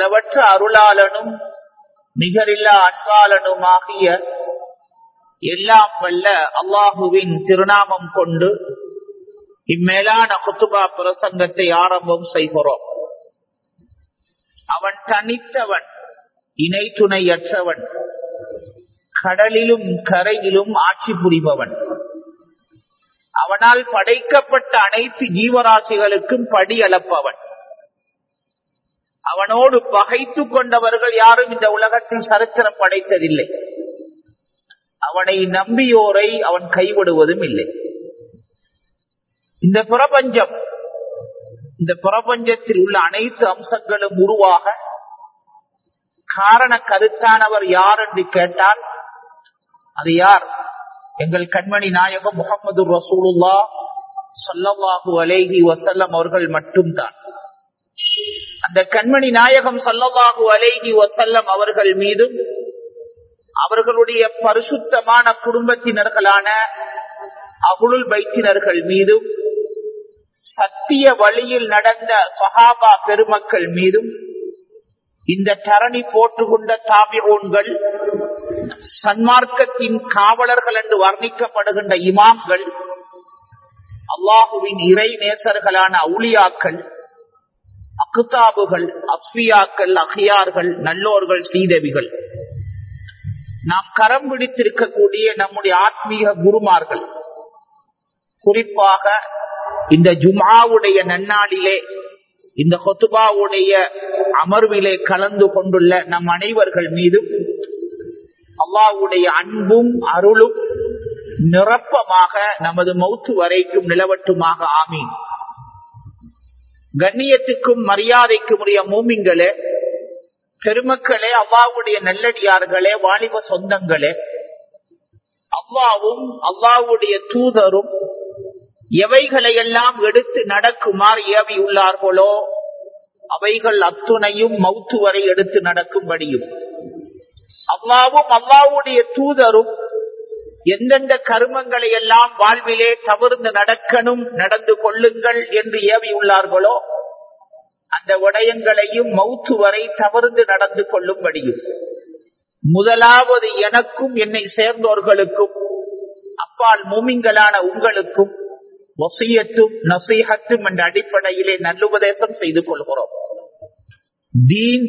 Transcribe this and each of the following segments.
அளவற்ற அருளாளனும் நிகரில்லா அன்பாளனுமாகிய எல்லாம் வல்ல அல்லாஹுவின் திருநாமம் கொண்டு இம்மேலான குத்துபா பிரசங்கத்தை ஆரம்பம் செய்கிறோம் அவன் தனித்தவன் இணை துணையற்றவன் கடலிலும் கரையிலும் ஆட்சி புரிபவன் அவனால் படைக்கப்பட்ட அனைத்து ஜீவராசிகளுக்கும் படி அளப்பவன் அவனோடு பகைத்து கொண்டவர்கள் யாரும் இந்த உலகத்தில் சரித்திரம் படைத்ததில்லை அவனை நம்பியோரை அவன் கைவிடுவதும் இல்லை இந்த பிரபஞ்சம் இந்த பிரபஞ்சத்தில் உள்ள அனைத்து அம்சங்களும் உருவாக காரண கருத்தானவர் யார் என்று கேட்டால் அது யார் எங்கள் கண்மணி நாயகம் முகமது ரசூலுல்லா சல்லவாஹு அலேஹி வசல்லம் அவர்கள் மட்டும்தான் அந்த கண்மணி நாயகம் சல்லவாஹு அலேஹி வசல்லம் அவர்கள் மீதும் அவர்களுடைய பரிசுத்தமான குடும்பத்தினர்களான அகுளுல் பைத்தினர்கள் மீதும் சத்திய வழியில் நடந்த சஹாபா பெருமக்கள் மீதும் இந்த தரணி போட்டுக்கொண்ட தாபிகோன்கள் சன்மார்க்கத்தின் காவலர்கள் என்று வர்ணிக்கப்படுகின்ற இமாம்கள் அல்லாஹுவின் இறை நேசர்களான அவுளியாக்கள் அக்குதாபுகள் அஸ்வியாக்கள் அகியார்கள் நல்லோர்கள் ஸ்ரீதேவிகள் நாம் கரம் பிடித்திருக்கக்கூடிய நம்முடைய ஆத்மீக குருமார்கள் குறிப்பாக இந்த ஜுமாவுடைய நன்னாளிலே இந்த கொத்துபாவுடைய அமர்விலே கலந்து கொண்டுள்ள நம் அனைவர்கள் மீதும் அல்லாவுடைய அன்பும் அருளும் நிரப்பமாக நமது மௌத்து வரைக்கும் நிலவட்டுமாக ஆமீன் கண்ணியத்துக்கும் மரியாதைக்கும் உரிய மூமிங்களே பெருமக்களே அவ்வாவுடைய நல்லடியார்களே வாலிப சொந்தங்களே அவ்வாவும் அவ்வாவுடைய தூதரும் எவைகளையெல்லாம் எடுத்து நடக்குமாறு ஏவி உள்ளார்களோ அவைகள் அத்துணையும் மௌத்து வரை எடுத்து நடக்கும்படியும் அவ்வாவும் அவ்வாவுடைய தூதரும் எந்தெந்த கருமங்களை எல்லாம் வாழ்விலே தவிர்ந்து நடக்கணும் நடந்து கொள்ளுங்கள் என்று ஏவி உள்ளார்களோ அந்த விடயங்களையும் மௌத்து வரை தவிர்ந்து நடந்து கொள்ளும்படியும் முதலாவது எனக்கும் என்னை சேர்ந்தோர்களுக்கும் அப்பால் மூமிங்களான உங்களுக்கும் வசியத்தும் நசீகத்தும் என்ற அடிப்படையிலே நல்லுபதேசம் செய்து கொள்கிறோம் தீன்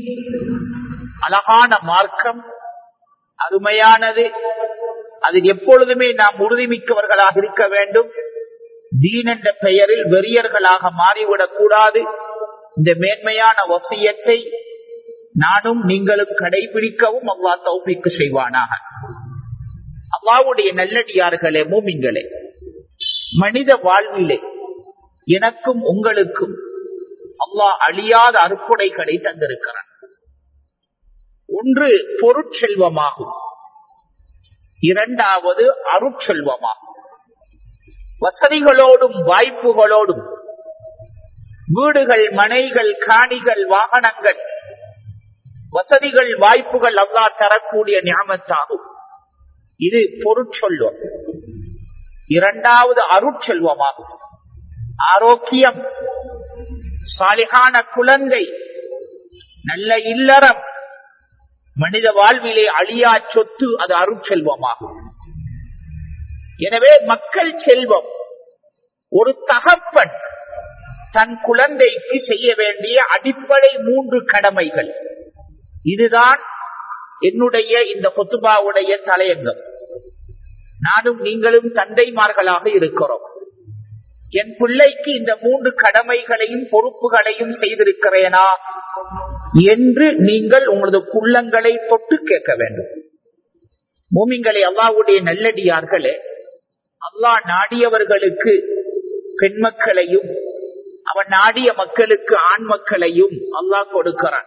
அழகான மார்க்கம் அருமையானது அதில் எப்பொழுதுமே நாம் உறுதிமிக்கவர்களாக இருக்க வேண்டும் தீன் என்ற பெயரில் வெறியர்களாக மாறிவிடக் கூடாது இந்த மேன்மையான வசியத்தை நானும் நீங்களும் கடைபிடிக்கவும் அவ்வா தௌபிக்கு செய்வானாக அவ்வாவுடைய நல்லடியார்களே மூமிங்களே மனித வாழ்விலே எனக்கும் உங்களுக்கும் அல்லாஹ் அழியாத அறுப்புடைகளை தந்திருக்கிறான் ஒன்று பொருட்செல்வமாகும் இரண்டாவது அருட்செல்வமாகும் வசதிகளோடும் வாய்ப்புகளோடும் வீடுகள் மனைகள் காணிகள் வாகனங்கள் வசதிகள் வாய்ப்புகள் அல்லா தரக்கூடிய ஞாபகத்தாகும் இது பொருட்செல்வம் இரண்டாவது அருட்செல்வமாகும் ஆரோக்கியம் சாலிகான குழந்தை நல்ல இல்லறம் மனித வாழ்விலே அழியா சொத்து அது அருட்செல்வமாகும் எனவே மக்கள் செல்வம் ஒரு தகப்பன் தன் குழந்தைக்கு செய்ய வேண்டிய அடிப்படை மூன்று கடமைகள் இதுதான் என்னுடைய இந்த கொத்துபாவுடைய தலையங்கம் நானும் நீங்களும் தந்தைமார்களாக இருக்கிறோம் என் பிள்ளைக்கு இந்த மூன்று கடமைகளையும் பொறுப்புகளையும் செய்திருக்கிறேனா என்று நீங்கள் உங்களது குள்ளங்களை தொட்டு கேட்க வேண்டும் மூமிங்களை அல்லாவுடைய நல்லடியார்களே அல்லாஹ் நாடியவர்களுக்கு பெண் மக்களையும் அவன் நாடிய மக்களுக்கு ஆண் மக்களையும் அல்லாஹ் கொடுக்கிறான்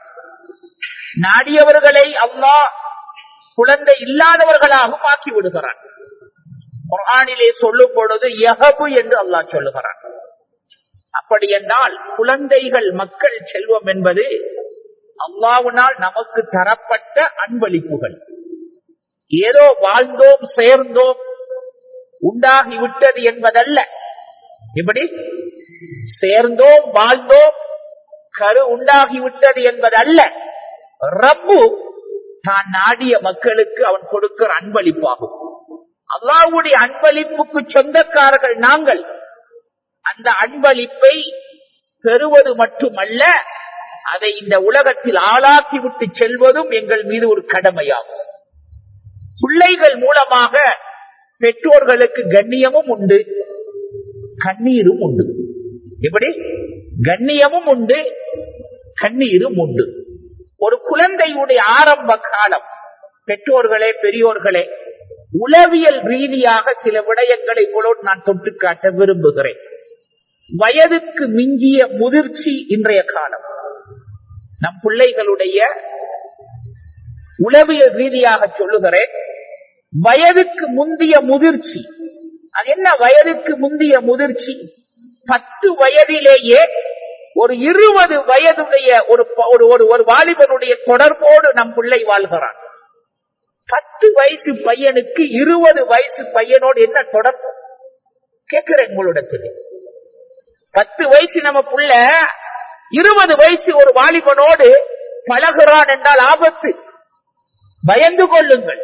நாடியவர்களை அல்லாஹ் குழந்தை இல்லாதவர்களாகவும் ஆக்கி விடுகிறான் குரானிலே சொல்லும் பொழுது எகபு என்று அல்லாஹ் சொல்லுகிறான் அப்படி என்றால் குழந்தைகள் மக்கள் செல்வம் என்பது அல்லாவினால் நமக்கு தரப்பட்ட அன்பளிப்புகள் ஏதோ வாழ்ந்தோம் சேர்ந்தோம் உண்டாகிவிட்டது என்பதல்ல எப்படி சேர்ந்தோம் வாழ்ந்தோம் கரு உண்டாகிவிட்டது என்பதல்ல ரப்பு தான் நாடிய மக்களுக்கு அவன் கொடுக்கிற அன்பளிப்பாகும் அல்லாவுடைய அன்பளிப்புக்கு சொந்தக்காரர்கள் நாங்கள் அந்த அன்பளிப்பை பெறுவது மட்டுமல்ல அதை இந்த உலகத்தில் ஆளாக்கி விட்டு செல்வதும் எங்கள் மீது ஒரு கடமையாகும் பிள்ளைகள் மூலமாக பெற்றோர்களுக்கு கண்ணியமும் உண்டு கண்ணீரும் உண்டு எப்படி கண்ணியமும் உண்டு கண்ணீரும் உண்டு ஒரு குழந்தையுடைய ஆரம்ப காலம் பெற்றோர்களே பெரியோர்களே உளவியல் ரீதியாக சில விடயங்களை உங்களோடு நான் தொட்டு காட்ட விரும்புகிறேன் வயதுக்கு மிஞ்சிய முதிர்ச்சி இன்றைய காலம் நம் பிள்ளைகளுடைய உளவியல் ரீதியாக சொல்லுகிறேன் வயதுக்கு முந்திய முதிர்ச்சி அது என்ன வயதுக்கு முந்திய முதிர்ச்சி பத்து வயதிலேயே ஒரு இருபது வயதுடைய ஒரு ஒரு ஒரு வாலிபனுடைய தொடர்போடு நம் பிள்ளை வாழ்கிறான் பத்து வயசு பையனுக்கு இருபது வயசு பையனோடு என்ன தொடர்பு கேட்கிறேன் உங்களிடத்தில் பத்து வயசு நம்ம புள்ள இருபது வயசு ஒரு வாலிபனோடு பழகிறான் என்றால் ஆபத்து பயந்து கொள்ளுங்கள்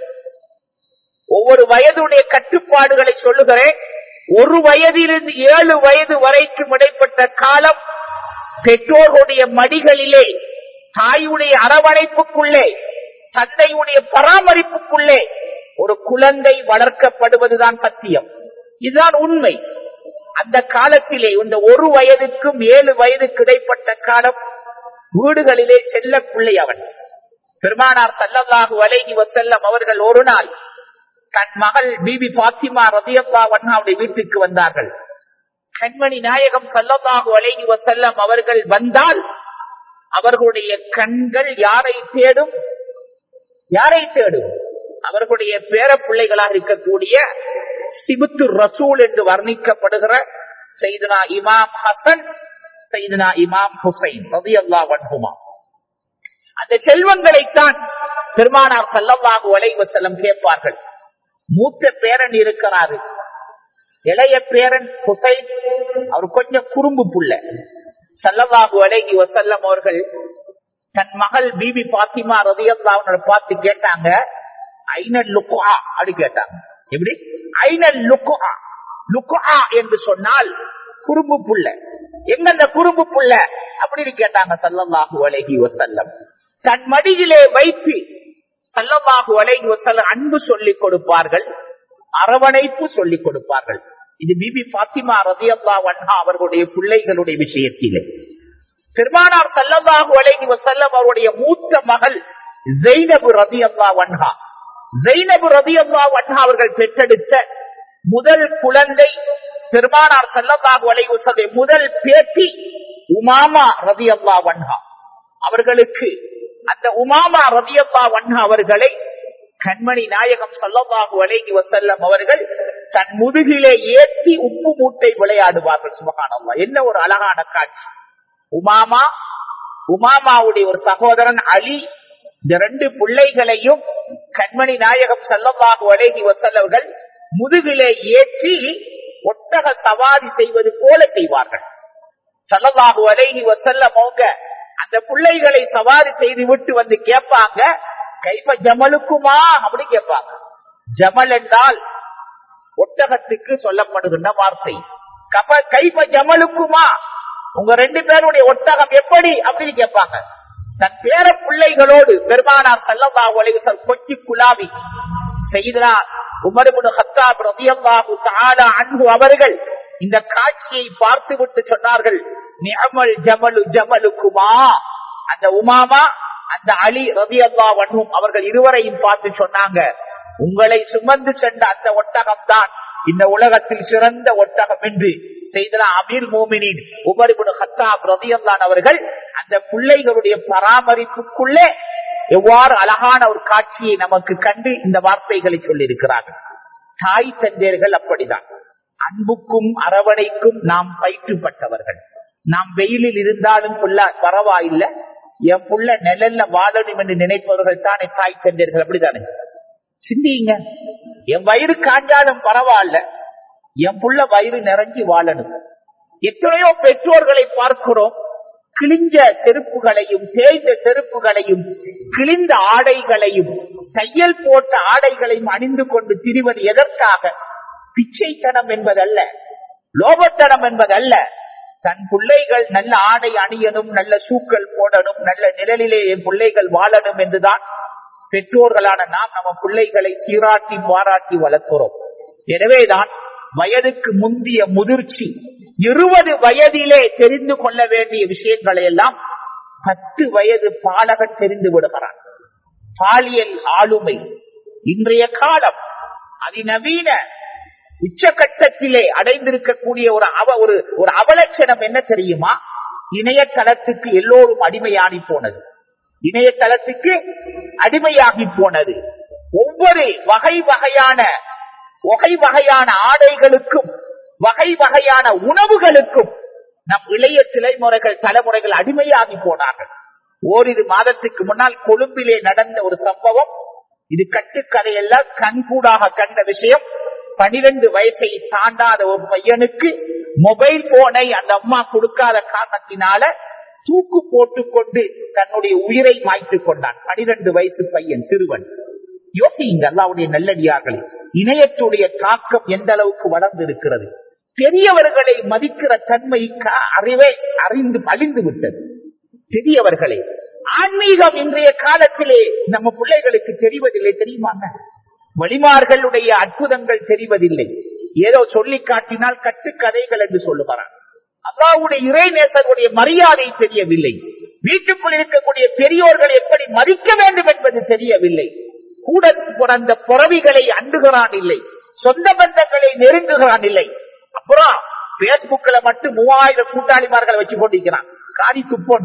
ஒவ்வொரு வயதுடைய கட்டுப்பாடுகளை சொல்லுகிறேன் ஒரு வயதிலிருந்து ஏழு வயது வரைக்கும் இடைப்பட்ட காலம் பெற்றோர்களுடைய மடிகளிலே தாயுடைய அரவணைப்புக்குள்ளே தந்தையுடைய பராமரிப்புக்குள்ளே ஒரு குழந்தை வளர்க்கப்படுவதுதான் சத்தியம் இதுதான் உண்மை அந்த காலத்திலே இந்த ஒரு வயதுக்கும் ஏழு வயதுக்கு இடைப்பட்ட காலம் வீடுகளிலே செல்ல பிள்ளை அவன் பெருமானார் சல்லல்லாஹு அலைஹி வசல்லம் அவர்கள் ஒரு நாள் தன் மகள் பிபி பாத்திமா ரதியல்லா வண்ணாவுடைய வீட்டுக்கு வந்தார்கள் கண்மணி நாயகம் சல்லல்லாஹு அலைஹி வசல்லம் அவர்கள் வந்தால் அவர்களுடைய கண்கள் யாரை தேடும் யாரை தேடும் அவர்களுடைய பேர பிள்ளைகளாக இருக்கக்கூடிய சிபுத்து ரசூல் என்று வர்ணிக்கப்படுகிற செய்தனா இமாம் ஹசன் செய்தனா இமாம் ஹுசைன் ரதியல்லா வன்ஹுமா அந்த செல்வங்களைத்தான் பெருமானார் சல்லல்லாஹு அலைஹி செல்லம் கேட்பார்கள் மூத்த பேரன் இருக்கிறாரு இளைய பேரன் ஹுசைன் அவர் கொஞ்சம் குறும்பு புள்ள சல்லல்லாஹு அலைஹி வசல்லம் அவர்கள் தன் மகள் பிபி பாத்திமா ரதியல்லா பார்த்து கேட்டாங்க ஐநல் லுக்குஹா அப்படி கேட்டாங்க எப்படி ஐநல் லுக்குஹா லுக்குஹா என்று சொன்னால் குறும்பு புள்ள எங்க அந்த குறும்பு புள்ள அப்படின்னு கேட்டாங்க சல்லல்லாஹு அலைஹி வசல்லம் தன் மடியிலே வைத்து சல்லல்லாஹு அலைஹி வசல்லம் அன்பு சொல்லிக் கொடுப்பார்கள் அரவணைப்பு சொல்லிக் கொடுப்பார்கள் இது பிபி பாத்திமா ரதியல்லா வன்ஹா அவர்களுடைய பிள்ளைகளுடைய விஷயத்திலே பெருமானார் சல்லல்லாஹு அலைஹி வசல்லம் அவருடைய மூத்த மகள் ஜெய்னபு ரதியல்லா வன்ஹா ஜெய்னபு ரதியல்லா வன்ஹா அவர்கள் பெற்றெடுத்த முதல் குழந்தை பெருமானார் சல்லல்லாஹு அலைஹி வஸல்லம் முதல் பேத்தி உமாமா ரதியல்லா வன்ஹா அவர்களுக்கு அந்த உமாமா ரதியல்லா வன்ஹா அவர்களை கண்மணி நாயகம் சல்லல்லாஹு அலைஹி வசல்லம் அவர்கள் தன் முதுகிலே ஏற்றி உப்பு மூட்டை விளையாடுவார்கள் சுபகானல்லா என்ன ஒரு அழகான காட்சி உமாமா உமாமாவுடைய ஒரு சகோதரன் அலி இந்த ரெண்டு பிள்ளைகளையும் கண்மணி நாயகம் சல்லல்லாஹு அலைஹி வசல்லவர்கள் முதுகிலே ஏற்றி ஒட்டக சவாரி செய்வது போல செய்வார்கள் சல்லல்லாஹு அலைஹி வசல்லம் அவங்க அந்த பிள்ளைகளை சவாரி செய்து விட்டு வந்து கேட்பாங்க கைப்ப ஜமலுக்குமா அப்படி கேட்பாங்க ஜமல் என்றால் ஒட்டகத்துக்கு சொல்லப்படுகின்ற வார்த்தை கப கைப்ப ஜமலுக்குமா உங்க ரெண்டு பேருடைய ஒட்டகம் எப்படி அப்படின்னு கேட்பாங்க தன் பேர பிள்ளைகளோடு பெருமானார் சல்லல்லா உலகம் கொச்சி குலாவி செய்தா உமருபுடு ஹத்தாப் ரதியல்லாஹு தஆலா அன்ஹு அவர்கள் இந்த காட்சியை பார்த்து விட்டு சொன்னார்கள் நிஅமல் ஜமலு ஜமலுக்குமா அந்த உமாமா அந்த அலி ரதியல்லா வன்ஹும் அவர்கள் இருவரையும் பார்த்து சொன்னாங்க உங்களை சுமந்து சென்ற அந்த ஒட்டகம் தான் இந்த உலகத்தில் சிறந்த ஒட்டகம் என்று செய்தனா அமீர் மோமினின் உமரிபுன் ஹத்தாப் ரதியல்லான் அவர்கள் அந்த பிள்ளைகளுடைய பராமரிப்புக்குள்ளே எவ்வாறு அழகான ஒரு காட்சியை நமக்கு கண்டு இந்த வார்த்தைகளை சொல்லியிருக்கிறார்கள் தாய் தந்தையர்கள் அப்படிதான் அன்புக்கும் அரவணைக்கும் நாம் பயிற்றுப்பட்டவர்கள் நாம் வெயிலில் இருந்தாலும் புள்ள பரவாயில்லை என் புள்ள நிழல்ல வாழணும் என்று நினைப்பவர்கள் தானே தாய் தந்தையர்கள் அப்படித்தானே சிந்திங்க என் வயிறு காஞ்சாலும் பரவாயில்ல என் புள்ள வயிறு நிறைஞ்சி வாழணும் எத்தனையோ பெற்றோர்களை பார்க்கிறோம் கிழிஞ்ச செருப்புகளையும் தேய்ந்த செருப்புகளையும் கிழிந்த ஆடைகளையும் தையல் போட்ட ஆடைகளையும் அணிந்து கொண்டு திரிவது எதற்காக பிச்சைத்தனம் என்பதல்ல லோபத்தனம் என்பதல்ல தன் பிள்ளைகள் நல்ல ஆடை அணியணும் நல்ல சூக்கள் போடணும் நல்ல நிழலிலே என் பிள்ளைகள் வாழணும் என்றுதான் பெற்றோர்களான நாம் நம்ம பிள்ளைகளை சீராட்டி பாராட்டி வளர்க்கிறோம் எனவேதான் வயதுக்கு முந்திய முதிர்ச்சி இருபது வயதிலே தெரிந்து கொள்ள வேண்டிய விஷயங்களை எல்லாம் பத்து வயது பாலகன் தெரிந்து விடுகிறான் பாலியல் ஆளுமை இன்றைய காலம் அதிநவீன உச்சகட்டத்திலே அடைந்திருக்கக்கூடிய ஒரு அவ ஒரு ஒரு அவலட்சணம் என்ன தெரியுமா இணையதளத்துக்கு எல்லோரும் அடிமையாகி போனது இணையதளத்துக்கு அடிமையாகி போனது ஒவ்வொரு வகை வகையான வகை வகையான ஆடைகளுக்கும் வகை வகையான உணவுகளுக்கும் நம் இளைய தலைமுறைகள் தலைமுறைகள் அடிமையாகி போனார்கள் ஓரிரு மாதத்துக்கு முன்னால் கொழும்பிலே நடந்த ஒரு சம்பவம் இது கட்டுக்கதையெல்லாம் கண்கூடாக கண்ட விஷயம் பனிரெண்டு வயசை தாண்டாத ஒரு பையனுக்கு மொபைல் போனை அந்த அம்மா கொடுக்காத காரணத்தினால தூக்கு போட்டுக் கொண்டு தன்னுடைய உயிரை மாய்த்துக் கொண்டான் பனிரெண்டு வயசு பையன் சிறுவன் யோசிங்க அல்லாவுடைய நல்லடியார்கள் இணையத்துடைய தாக்கம் எந்த அளவுக்கு வளர்ந்து இருக்கிறது பெரியவர்களை மதிக்கிற தன்மை அறிவை அறிந்து அழிந்து விட்டது பெரியவர்களே ஆன்மீகம் இன்றைய காலத்திலே நம்ம பிள்ளைகளுக்கு தெரிவதில்லை தெரியுமாங்க வழிமார்களுடைய அற்புதங்கள் தெரிவதில்லை ஏதோ சொல்லி காட்டினால் கட்டுக்கதைகள் என்று சொல்லுகிறான் அல்லாவுடைய இறைநேசனுடைய மரியாதை தெரியவில்லை வீட்டுக்குள் இருக்கக்கூடிய பெரியோர்களை எப்படி மதிக்க வேண்டும் என்பது தெரியவில்லை கூட பிறந்த புறவிகளை அண்டுகிறான் இல்லை சொந்த பந்தங்களை நெருங்குகிறான் இல்லை அப்புறம் பேஸ்புக்ல மட்டும் மூவாயிரம் கூட்டாளிமார்களை வச்சு கொண்டிருக்கிறான் காரி துப்பொன்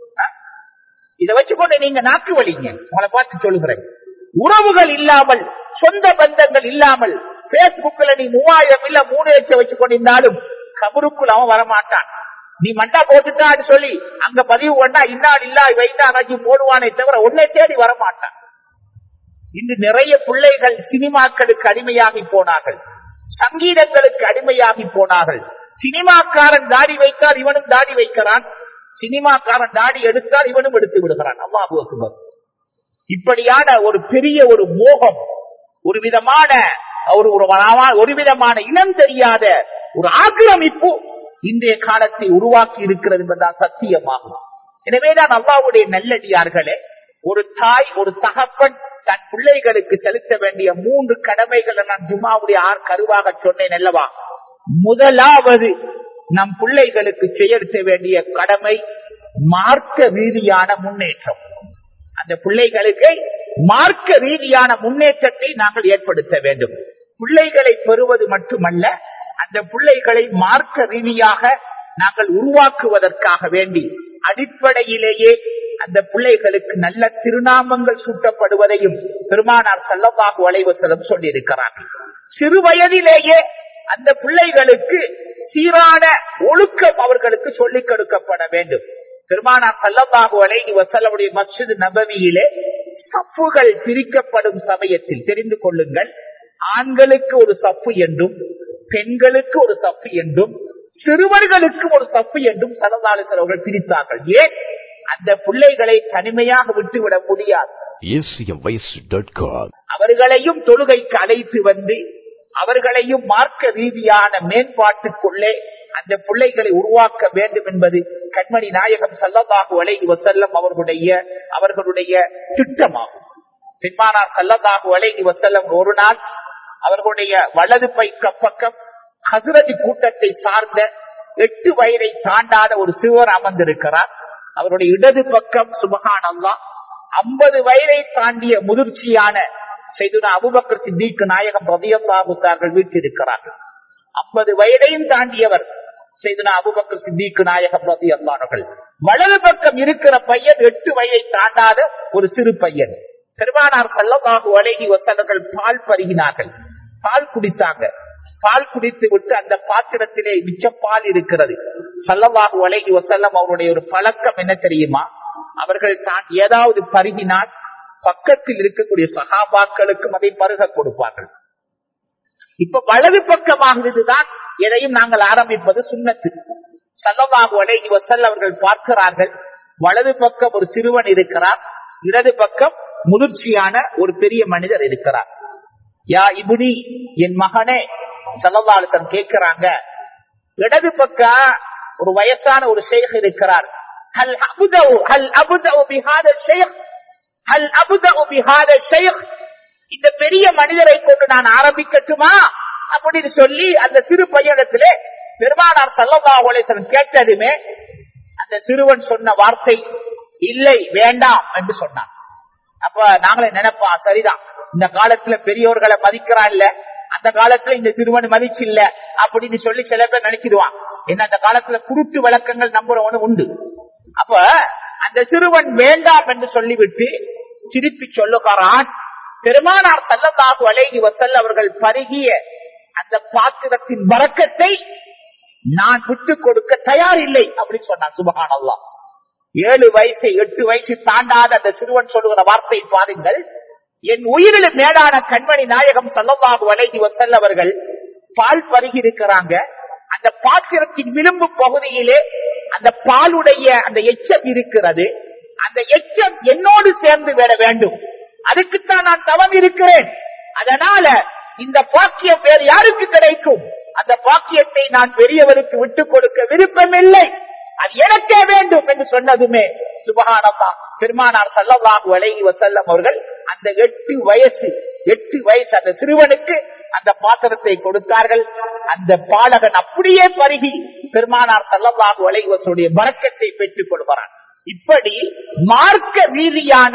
இதை வச்சுக்கொண்டு நீங்க நாக்கு வலிங்க உங்களை பார்த்து சொல்லுகிறேன் உறவுகள் இல்லாமல் சொந்த பந்தங்கள் இல்லாமல் பேஸ்புக்ல நீ மூவாயிரம் இல்ல மூணு லட்சம் வச்சு கொண்டிருந்தாலும் கபருக்குள் அவன் வரமாட்டான் நீ மண்டா போட்டுட்டான்னு சொல்லி அங்க பதிவு பண்ணா இன்னாடு இல்லா வைத்தாராச்சும் போடுவானே தவிர உன்னை தேடி வரமாட்டான் இன்று நிறைய பிள்ளைகள் சினிமாக்களுக்கு அடிமையாகி போனார்கள் சங்கீதங்களுக்கு அடிமையாகி போனார்கள் சினிமாக்காரன் தாடி வைத்தால் இவனும் தாடி வைக்கிறான் சினிமாக்காரன் தாடி எடுத்தால் இவனும் எடுத்து விடுகிறான் அல்லாஹு அக்பர் இப்படியான ஒரு பெரிய ஒரு மோகம் ஒரு விதமான ஒரு ஒரு விதமான இனம் தெரியாத ஒரு ஆக்கிரமிப்பு இன்றைய காலத்தை உருவாக்கி இருக்கிறது என்பதால் சத்தியமாகும் எனவேதான் அல்லாவுடைய நல்லடியார்களே ஒரு தாய் ஒரு தகப்பன் தன் பிள்ளைகளுக்கு செலுத்த வேண்டிய மூன்று கடமைகளை நான் ஜுமாவுடைய ஆறு கருவாக சொன்னேன் அல்லவா முதலாவது நம் பிள்ளைகளுக்கு செயற்ற வேண்டிய கடமை மார்க்க ரீதியான முன்னேற்றம் அந்த பிள்ளைகளுக்கு மார்க்க ரீதியான முன்னேற்றத்தை நாங்கள் ஏற்படுத்த வேண்டும் பிள்ளைகளை பெறுவது மட்டுமல்ல அந்த பிள்ளைகளை மார்க்க ரீதியாக நாங்கள் உருவாக்குவதற்காக வேண்டி அடிப்படையிலேயே அந்த பிள்ளைகளுக்கு நல்ல திருநாமங்கள் சூட்டப்படுவதையும் பெருமானார் செல்லமாக வளைவசலம் சொல்லியிருக்கிறார்கள் சிறு வயதிலேயே அந்த பிள்ளைகளுக்கு சீரான ஒழுக்கம் அவர்களுக்கு சொல்லிக் கொடுக்கப்பட வேண்டும் பெருமானார் சல்லமாக வளைகி வசலமுடைய மஸ்ஜித் நபவியிலே சப்புகள் பிரிக்கப்படும் சமயத்தில் தெரிந்து கொள்ளுங்கள் ஆண்களுக்கு ஒரு சப்பு என்றும் பெண்களுக்கு ஒரு சப்பு என்றும் சிறுவர்களுக்கு ஒரு சப்பு என்றும் சரதாளர்கள் அவர்கள் பிரித்தார்கள் ஏன் அந்த பிள்ளைகளை தனிமையாக விட்டுவிட முடியாது அவர்களையும் தொழுகைக்கு அழைத்து வந்து அவர்களையும் மார்க்க ரீதியான மேம்பாட்டுக்குள்ளே அந்த பிள்ளைகளை உருவாக்க வேண்டும் என்பது கண்மணி நாயகம் சல்லதாக வலை வசல்லம் அவர்களுடைய அவர்களுடைய திட்டமாகும் பெண்மானார் சல்லதாக வலை வசல்லம் ஒரு நாள் அவர்களுடைய வலது பைக்க பக்கம் ஹசரதி கூட்டத்தை சார்ந்த எட்டு வயதை தாண்டாத ஒரு சிறுவர் அமர்ந்திருக்கிறார் அவருடைய இடது பக்கம் சுபகான் அல்லா ஐம்பது வயதை தாண்டிய முதிர்ச்சியான செய்துனா அபுபக்கர் சித்திக்கு நாயகம் ரதியல்லாஹுத்தார்கள் வீட்டிருக்கிறார்கள் ஐம்பது வயதையும் தாண்டியவர் செய்துனா அபுபக்கர் சித்திக்கு நாயகம் ரதி அல்லானவர்கள் வலது பக்கம் இருக்கிற பையன் எட்டு வயதை தாண்டாத ஒரு சிறு பையன் பெருமானார் கள்ளமாக வழங்கி வந்தவர்கள் பால் பருகினார்கள் பால் குடித்தாங்க பால் குடித்து விட்டு அந்த பாத்திரத்திலே மிச்ச பால் இருக்கிறது சல்லவாக வழங்கி வசல்லம் அவருடைய ஒரு பழக்கம் என்ன தெரியுமா அவர்கள் தான் ஏதாவது பருகினால் பக்கத்தில் இருக்கக்கூடிய சகாபாக்களுக்கும் அதை பருக கொடுப்பார்கள் இப்ப வலது பக்கமாகிறதுதான் எதையும் நாங்கள் ஆரம்பிப்பது சுண்ணத்து சல்லமாக அலைஹி வசல்லம் அவர்கள் பார்க்கிறார்கள் வலது பக்கம் ஒரு சிறுவன் இருக்கிறார் இடது பக்கம் முதிர்ச்சியான ஒரு பெரிய மனிதர் இருக்கிறார் யா இபுனி என் மகனே சல்லல்லாஹு கேட்கிறாங்க இடது பக்கம் ஒரு வயசான ஒரு ஷேக் இருக்கிறார் ஹல் அபுதவு ஹல் அபுதவு பிஹாத ஷேக் ஹல் அபுதவு பிஹாத ஷேக் இந்த பெரிய மனிதரை கொண்டு நான் ஆரம்பிக்கட்டுமா அப்படின்னு சொல்லி அந்த சிறு பையனத்திலே பெருமானார் சல்லல்லாஹுலேசன் கேட்டதுமே அந்த சிறுவன் சொன்ன வார்த்தை இல்லை வேண்டாம் என்று சொன்னான் அப்ப நாங்களே நினைப்பா சரிதான் இந்த காலத்துல பெரியோர்களை மதிக்கிறான் இல்ல அந்த காலத்துல இந்த சிறுவன் மதிச்சு இல்ல அப்படின்னு சொல்லி சில பேர் நினைச்சிடுவான் என்ன அந்த காலத்துல குருட்டு விளக்கங்கள் நம்புறவனு உண்டு அப்ப அந்த சிறுவன் வேண்டாம் என்று சொல்லிவிட்டு திருப்பி சொல்லுகிறான் பெருமானார் சல்லல்லாஹு அலைஹி வசல்ல அவர்கள் பருகிய அந்த பாத்திரத்தின் வரக்கத்தை நான் விட்டு கொடுக்க தயார் இல்லை அப்படின்னு சொன்னான் சுபகான் அல்லா ஏழு வயசு எட்டு வயசு தாண்டாத அந்த சிறுவன் சொல்லுகிற வார்த்தை பாருங்கள் என் உயிரிலும் மேலான கண்மணி நாயகம் சல்லல்லாஹு அலைஹி வசல்ல அவர்கள் பால் பருகி இருக்கிறாங்க அந்த பாத்திரத்தின் விளிம்பு பகுதியிலே அந்த பாலுடைய அந்த எச்சம் இருக்கிறது அந்த எச்சம் என்னோடு சேர்ந்து விட வேண்டும் அதுக்குத்தான் நான் தவம் இருக்கிறேன் அதனால இந்த பாக்கியம் வேறு யாருக்கு கிடைக்கும் அந்த பாக்கியத்தை நான் பெரியவருக்கு விட்டுக் கொடுக்க விருப்பமில்லை அது எனக்கே வேண்டும் என்று சொன்னதுமே சுபகானந்தா பெருமானார் சல்லவாகு அழகி வசல்லம் அவர்கள் அந்த எட்டு வயசு எட்டு வயசு அந்த சிறுவனுக்கு அந்த பாத்திரத்தை கொடுத்தார்கள் அந்த பாலகன் அப்படியே பருகி பெருமானார் சல்லவாகு அலைவசனுடைய வரக்கத்தை பெற்றுக் கொள்கிறான் இப்படி மார்க்க ரீதியான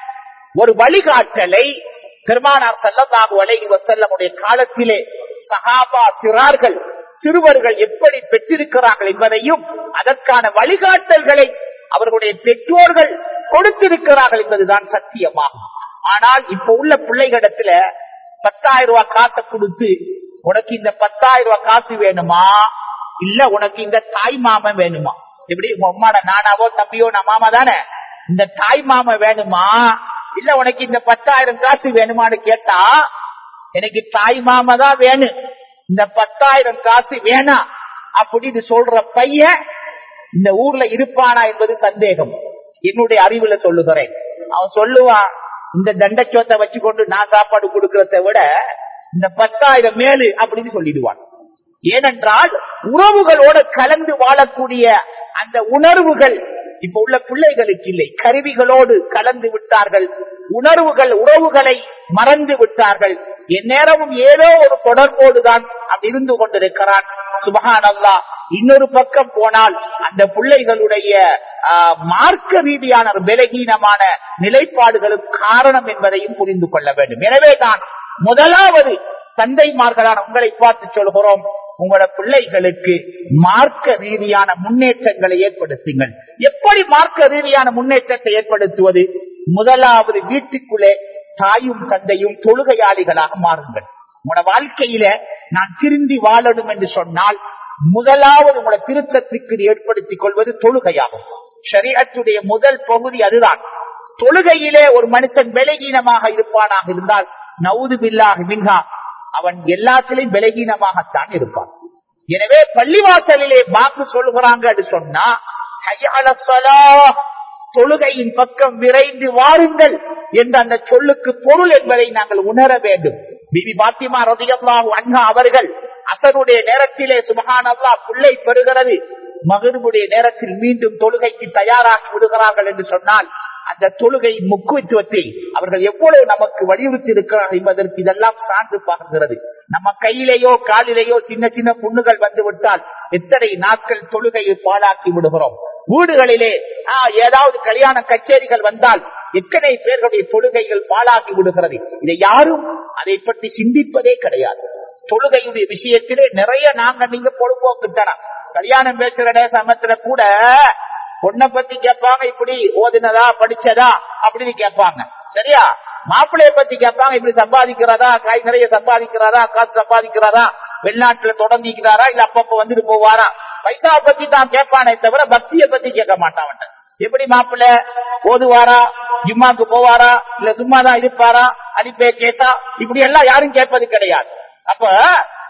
ஒரு வழிகாட்டலை பெருமானார் சல்லல்லாஹு அலைஹி வசல்லமுடைய காலத்திலே சஹாபா சிறார்கள் சிறுவர்கள் எப்படி பெற்றிருக்கிறார்கள் என்பதையும் அதற்கான வழிகாட்டல்களை அவர்களுடைய பெற்றோர்கள் கொடுத்திருக்கிறார்கள் என்பதுதான் சத்தியமாகும் ஆனால் இப்ப உள்ள பிள்ளைகளிடத்துல பத்தாயிரம் ரூபாய் காசை கொடுத்து உனக்கு இந்த பத்தாயிரம் ரூபாய் காசு வேணுமா இல்ல உனக்கு இந்த தாய் மாமன் வேணுமா எப்படி உங்க அம்மாட நானாவோ தம்பியோ நான் மாமா தானே இந்த தாய் மாமன் வேணுமா இல்ல உனக்கு இந்த பத்தாயிரம் காசு வேணுமான்னு கேட்டா எனக்கு தாய் மாமா தான் வேணும் இந்த பத்தாயிரம் காசு வேணாம் அப்படின்னு சொல்ற பையன் இந்த ஊர்ல இருப்பானா என்பது சந்தேகம் என்னுடைய அறிவுல சொல்லுகிறேன் அவன் சொல்லுவான் இந்த தண்டச்சோத்தை வச்சு கொண்டு நான் சாப்பாடு கொடுக்கறத விட இந்த பத்தாயிரம் மேலு அப்படின்னு சொல்லிடுவான் ஏனென்றால் உறவுகளோட கலந்து வாழக்கூடிய அந்த உணர்வுகள் இப்ப உள்ள பிள்ளைகளுக்கு இல்லை கருவிகளோடு கலந்து விட்டார்கள் உணர்வுகள் உறவுகளை மறந்து விட்டார்கள் எந்நேரமும் ஏதோ ஒரு தொடர்போடுதான் அப்படி இருந்து கொண்டிருக்கிறான் சுபகான் அல்லா இன்னொரு பக்கம் போனால் அந்த பிள்ளைகளுடைய மார்க்க ரீதியான விலகீனமான நிலைப்பாடுகளுக்கு காரணம் என்பதையும் புரிந்து கொள்ள வேண்டும் எனவேதான் முதலாவது தந்தைமார்களான உங்களை பார்த்து சொல்கிறோம் உங்களோட பிள்ளைகளுக்கு மார்க்க ரீதியான முன்னேற்றங்களை ஏற்படுத்துங்கள் எப்படி மார்க்க ரீதியான முன்னேற்றத்தை ஏற்படுத்துவது முதலாவது வீட்டுக்குள்ளே தாயும் தந்தையும் தொழுகையாளிகளாக மாறுங்கள் உங்களோட வாழ்க்கையில நான் திருந்தி வாழணும் என்று சொன்னால் முதலாவது உங்களோட திருத்தத்துக்கு ஏற்படுத்திக் கொள்வது தொழுகையாகும் ஷரீரத்துடைய முதல் பகுதி அதுதான் தொழுகையிலே ஒரு மனுஷன் விலகீனமாக இருப்பானாக இருந்தால் நவுது பில்லாக மின்ஹா அவன் எல்லாத்திலையும் விலகீனமாகத்தான் இருப்பான் எனவே பள்ளிவாசலிலே வாக்கு சொல்லுகிறாங்க சொன்னா தொழுகையின் பக்கம் விரைந்து வாருங்கள் என்ற அந்த சொல்லுக்கு பொருள் என்பதை நாங்கள் உணர வேண்டும் பிபி பாத்திமா ரதியல்லாஹு அண்ணா அவர்கள் அசருடைய நேரத்திலே சுபகான் அல்லா புள்ளை பெறுகிறது மகனுடைய நேரத்தில் மீண்டும் தொழுகைக்கு தயாராகி விடுகிறார்கள் என்று சொன்னால் அந்த தொழுகையின் முக்கியத்துவத்தை அவர்கள் எவ்வளவு நமக்கு வலியுறுத்தி இருக்கிறார்கள் என்பதற்கு இதெல்லாம் சான்று பார்க்கிறது நம்ம கையிலேயோ காலிலேயோ சின்ன சின்ன புண்ணுகள் வந்து விட்டால் எத்தனை நாட்கள் தொழுகையை பாழாக்கி விடுகிறோம் வீடுகளிலே ஏதாவது கல்யாண கச்சேரிகள் வந்தால் எத்தனை பேர்களுடைய தொழுகைகள் பாழாக்கி விடுகிறது இதை யாரும் அதை பற்றி சிந்திப்பதே கிடையாது தொழுகையுடைய விஷயத்திலே நிறைய நாங்க நீங்க பொழுதுபோக்கு தரம் கல்யாணம் பேசுற சமத்துல கூட பொண்ணை பத்தி கேட்பாங்க இப்படி ஓதினதா படிச்சதா அப்படின்னு கேட்பாங்க சரியா மாப்பிள்ளைய பத்தி கேட்பாங்க இப்படி சம்பாதிக்கிறதா காய் நிறைய சம்பாதிக்கிறாரா காசு சம்பாதிக்கிறாரா வெளிநாட்டுல தொடர்ந்திக்கிறாரா இல்ல அப்பப்ப வந்துட்டு போவாரா பைசா பத்தி தான் கேட்பானே தவிர பக்திய பத்தி கேட்க மாட்டான் எப்படி மாப்பிள்ள ஓதுவாரா ஜிம்மாக்கு போவாரா இல்ல சும்மா தான் இருப்பாரா அடிப்பே கேட்டா இப்படி எல்லாம் யாரும் கேட்பது கிடையாது அப்ப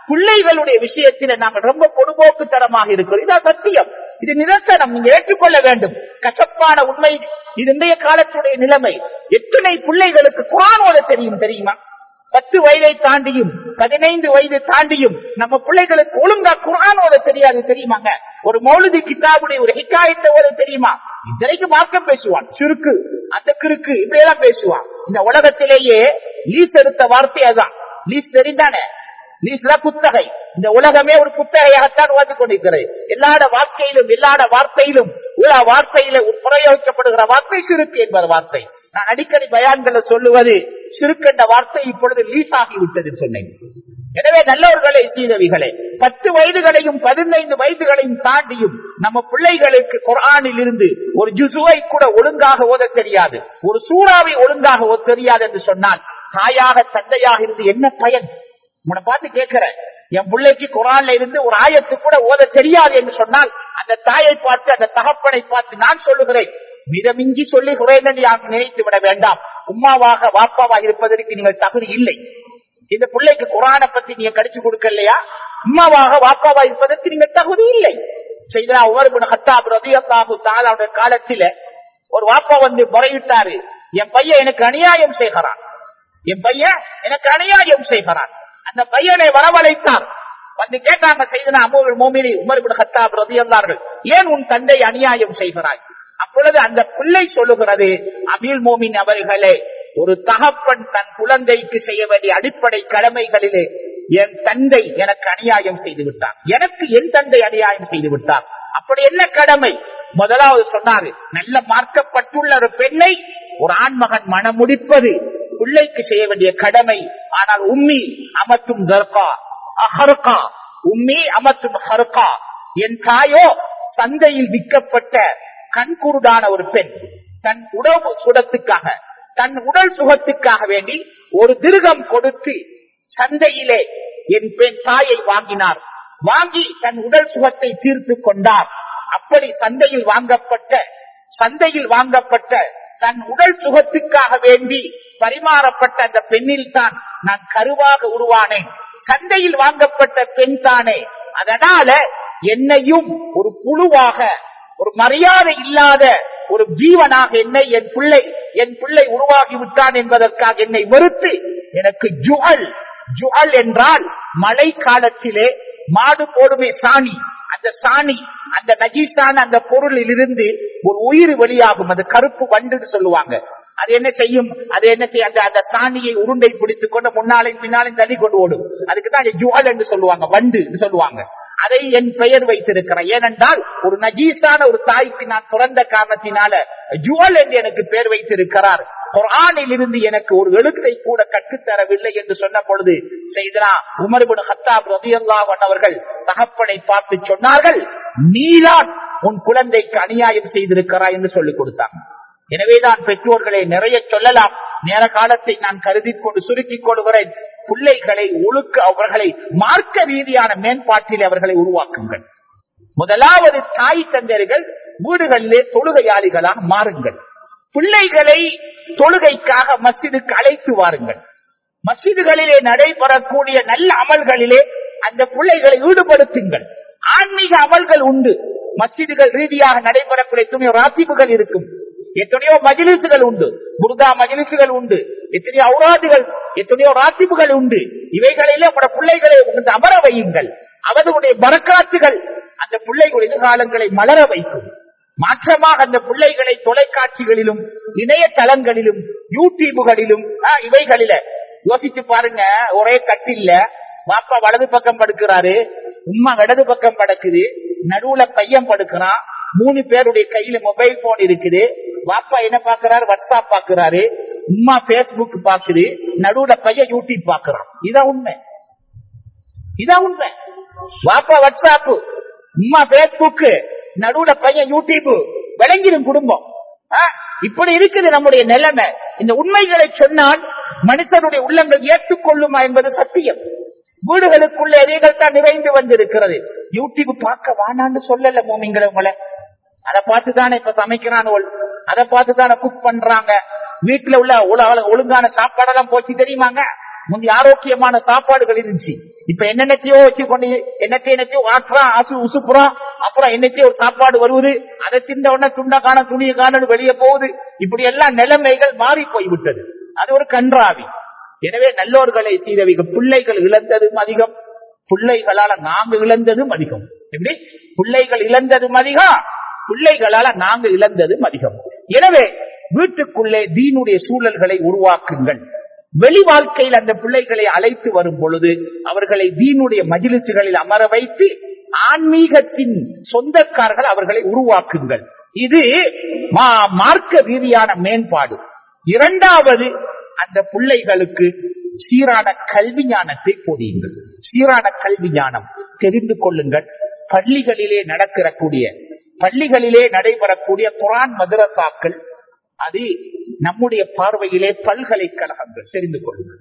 பிள்ளைகளுடைய விஷயத்தில் நாங்கள் ரொம்ப பொதுபோக்குத்தனமாக இருக்கிறோம் இதான் சத்தியம் இது நிதர்சனம் நீங்க ஏற்றுக்கொள்ள வேண்டும் கசப்பான உண்மை இது இன்றைய காலத்துடைய நிலைமை எத்தனை பிள்ளைகளுக்கு குரானோட தெரியும் தெரியுமா பத்து வயதை தாண்டியும் பதினைந்து வயது தாண்டியும் நம்ம பிள்ளைகளுக்கு ஒழுங்கா குரானோட தெரியாது தெரியுமாங்க ஒரு மௌலுதி கிதாபுடைய ஒரு ஹிக்காயத்தை ஓத தெரியுமா இத்தனைக்கு மார்க்கம் பேசுவான் சுருக்கு அந்த கிறுக்கு இப்படியெல்லாம் பேசுவான் இந்த உலகத்திலேயே லீஸ் எடுத்த வார்த்தை அதான் லீஸ் தெரிந்தானே லீஸ்ல புத்தகை இந்த உலகமே ஒரு புத்தகையாகத்தான் வாழ்ந்து கொண்டிருக்கிறது எல்லாட வாழ்க்கையிலும் எல்லாட வார்த்தையிலும் உலக வார்த்தையில பிரயோகிக்கப்படுகிற வார்த்தை சிறுக்கு என்பது வார்த்தை நான் அடிக்கடி பயான்களை சொல்லுவது சிறுக்கென்ற வார்த்தை இப்பொழுது லீஸ் ஆகிவிட்டது சொன்னேன் எனவே நல்லவர்களே சீதவிகளே பத்து வயதுகளையும் பதினைந்து வயதுகளையும் தாண்டியும் நம்ம பிள்ளைகளுக்கு குரானில் இருந்து ஒரு ஜுசுவை கூட ஒழுங்காக ஓத தெரியாது ஒரு சூறாவை ஒழுங்காக ஓத தெரியாது என்று சொன்னால் தாயாக தந்தையாக இருந்து என்ன பயன் உன்னை பார்த்து கேட்கிறேன் என் பிள்ளைக்கு குரான்ல இருந்து ஒரு ஆயத்து கூட ஓத தெரியாது என்று சொன்னால் அந்த தாயை பார்த்து அந்த தகப்பனை பார்த்து நான் சொல்லுகிறேன் மிதமிஞ்சி சொல்லி குறைந்த நினைத்து விட வேண்டாம் உம்மாவாக வாப்பாவாக இருப்பதற்கு நீங்கள் தகுதி இல்லை இந்த பிள்ளைக்கு குரானை பத்தி நீங்க கடிச்சு கொடுக்கலையா உம்மாவாக வாப்பாவா இருப்பதற்கு நீங்க தகுதி இல்லை செய்தா உமர் ஹத்தாப் ரதியல்லாஹு தாலாவுடைய காலத்தில ஒரு வாப்பா வந்து முறையிட்டாரு என் பையன் எனக்கு அநியாயம் செய்கிறான் என் பையன் எனக்கு அநியாயம் செய்கிறான் அந்த பையனை வரவழைத்தார் வந்து கேட்டாங்க செய்தனா அமூல் மோமினி உமர் ஹத்தாப் ரதியல்லார்கள் ஏன் உன் தந்தை அநியாயம் செய்கிறாய் அப்பொழுது அந்த பிள்ளை சொல்லுகிறது அமீல் மோமின் அவர்களே ஒரு தகப்பன் தன் குழந்தைக்கு செய்ய வேண்டிய அடிப்படை கடமைகளிலே என் தந்தை எனக்கு அநியாயம் செய்து விட்டார் எனக்கு என் தந்தை அநியாயம் செய்து விட்டார் அப்படி என்ன கடமை முதலாவது சொன்னாரு நல்ல மார்க்கப்பட்டுள்ள ஒரு பெண்ணை ஒரு ஆண்மகன் மனம் முடிப்பது பிள்ளைக்கு செய்ய வேண்டிய கடமை ஆனால் உம்மி அமத்தும் தர்கா அஹர்கா உம்மி அமத்தும் ஹர்கா என் தாயோ சந்தையில் விற்கப்பட்ட கண்குருடான ஒரு பெண் தன் உடம்பு சுடத்துக்காக தன் உடல் சுகத்துக்காக வேண்டி ஒரு திருகம் கொடுத்து சந்தையிலே என் பெண் தாயை வாங்கினார் வாங்கி தன் உடல் சுகத்தை தீர்த்து கொண்டார் அப்படி சந்தையில் வாங்கப்பட்ட சந்தையில் வாங்கப்பட்ட தன் உடல் சுகத்துக்காக வேண்டி பரிமாறப்பட்ட அந்த பெண்ணில் தான் நான் கருவாக உருவானேன் சந்தையில் வாங்கப்பட்ட பெண் தானே அதனால என்னையும் ஒரு புழுவாக ஒரு மரியாதை இல்லாத ஒரு ஜீவனாக என்னை என் பிள்ளை என் பிள்ளை உருவாகி விட்டான் என்பதற்காக என்னை வெறுத்து எனக்கு ஜுகல் ஜுகல் என்றால் மழை காலத்திலே மாடு போடுமே சாணி அந்த சாணி அந்த நஜீசான அந்த பொருளில் இருந்து ஒரு உயிர் வெளியாகும் அது கருப்பு வண்டுன்னு சொல்லுவாங்க அது என்ன செய்யும் அது என்ன செய்யும் அந்த அந்த சாணியை உருண்டை பிடித்துக் கொண்டு முன்னாலையும் பின்னாலையும் தள்ளி கொண்டு ஓடும் அதுக்கு தான் ஜுவல் என்று சொல்லுவாங்க வண்டு சொல்லுவாங்க அதை என் பெயர் வைத்திருக்கிறேன் ஏனென்றால் ஒரு நஜீஸான ஒரு தாய்க்கு நான் பிறந்த காரணத்தினால ஜுவல் என்று எனக்கு பெயர் வைத்திருக்கிறார் குரானில் இருந்து எனக்கு ஒரு எழுத்தை கூட கற்றுத்தரவில்லை என்று சொன்ன பொழுது செய்தனா உமர்பின் ஹத்தாப் ரதியல்லாவன் அவர்கள் தகப்பனை பார்த்து சொன்னார்கள் நீதான் உன் குழந்தைக்கு அநியாயம் செய்திருக்கிறாய் என்று சொல்லிக் கொடுத்தாங்க எனவேதான் பெற்றோர்களை நிறைய சொல்லலாம் நேர காலத்தை நான் கருதி கொண்டு சுருக்கிக் கொள்கிறேன் பிள்ளைகளை ஒழுக்க அவர்களை மார்க்க ரீதியான மேம்பாட்டில் அவர்களை உருவாக்குங்கள் முதலாவது தாய் தந்தர்கள் வீடுகளிலே தொழுகையாளிகளாக மாறுங்கள் பிள்ளைகளை தொழுகைக்காக மஸ்ஜிதுக்கு அழைத்து வாருங்கள் மஸ்ஜிதுகளிலே நடைபெறக்கூடிய நல்ல அமல்களிலே அந்த பிள்ளைகளை ஈடுபடுத்துங்கள் ஆன்மீக அமல்கள் உண்டு மஸ்ஜிதுகள் ரீதியாக நடைபெறக்கூடிய எத்தனையோ ராசிபுகள் இருக்கும் எத்தனையோ மஜிலிசுகள் உண்டு புர்தா மஜிலிசுகள் உண்டு எத்தனையோ அவுராதுகள் எத்தனையோ ராசிபுகள் உண்டு இவைகளிலே உங்களோட பிள்ளைகளை வந்து அமர வையுங்கள் அவர்களுடைய பறக்காத்துகள் அந்த பிள்ளைகள் எதிர்காலங்களை மலர வைக்கும் மாற்றமாக அந்த பிள்ளைகளை தொலைக்காட்சிகளிலும் இணையதளங்களிலும் யூடியூபுகளிலும் இவைகளில யோசிச்சு பாருங்க ஒரே கட்டில்ல பாப்பா வலது பக்கம் படுக்கிறாரு உமா இடது பக்கம் படுக்குது நடுவுல பையன் படுக்கிறான் மூணு பேருடைய கையில மொபைல் போன் இருக்குது பாப்பா என்ன பாக்குறாரு வாட்ஸ்அப் பாக்குறாரு உமா பேஸ்புக் பாக்குது நடுவுல பையன் யூடியூப் பாக்குறான் இதான் உண்மை இதான் உண்மை வாப்பா வாட்ஸ்அப் உமா பேஸ்புக் நடுவுல பையன் யூடியூப் விளங்கிடும் குடும்பம் இப்படி இருக்குது நம்முடைய நிலைமை இந்த உண்மைகளை சொன்னால் மனிதனுடைய உள்ளங்கள் ஏற்றுக்கொள்ளுமா என்பது சத்தியம் வீடுகளுக்குள்ள எதைகள் தான் நிறைந்து வந்திருக்கிறது யூடியூப் பார்க்க வானான்னு சொல்லல மோமிங்களை உங்களை அதை பார்த்துதானே இப்ப சமைக்கிறான் அதை பார்த்துதானே குக் பண்றாங்க வீட்டுல உள்ள ஒழுங்கான சாப்பாடெல்லாம் போச்சு தெரியுமாங்க முந்தைய ஆரோக்கியமான சாப்பாடுகள் இருந்துச்சு இப்ப என்னென்னத்தையோ வச்சு கொண்டு என்னத்தையும் என்னத்தையோ ஆற்றுறான் ஆசு உசுப்புறான் அப்புறம் என்னத்தையோ ஒரு சாப்பாடு வருவது அதை திண்ட உடனே துண்ட காண துணியை காணு வெளியே போகுது இப்படி எல்லாம் நிலைமைகள் மாறி போய்விட்டது அது ஒரு கன்றாவி எனவே நல்லோர்களை செய்தவைக பிள்ளைகள் இழந்ததும் அதிகம் பிள்ளைகளால நாங்க இழந்ததும் அதிகம் எப்படி பிள்ளைகள் இழந்ததும் அதிகம் பிள்ளைகளால நாங்க இழந்ததும் அதிகம் எனவே வீட்டுக்குள்ளே தீனுடைய சூழல்களை உருவாக்குங்கள் வெளி வாழ்க்கையில் அந்த பிள்ளைகளை அழைத்து வரும் பொழுது அவர்களை தீனுடைய மஜிலிசுகளில் அமர வைத்து ஆன்மீகத்தின் சொந்தக்காரர்கள் அவர்களை உருவாக்குங்கள் இது மா- மார்க்க ரீதியான மேம்பாடு இரண்டாவது அந்த பிள்ளைகளுக்கு சீரான கல்வி ஞானத்தை போதியுங்கள் சீரான கல்வி ஞானம் தெரிந்து கொள்ளுங்கள் பள்ளிகளிலே நடக்கிறக்கூடிய பள்ளிகளிலே நடைபெறக்கூடிய குரான் மதரசாக்கள் அது நம்முடைய பார்வையிலே பல்கலைக்கழகங்கள் தெரிந்து கொள்ளுங்கள்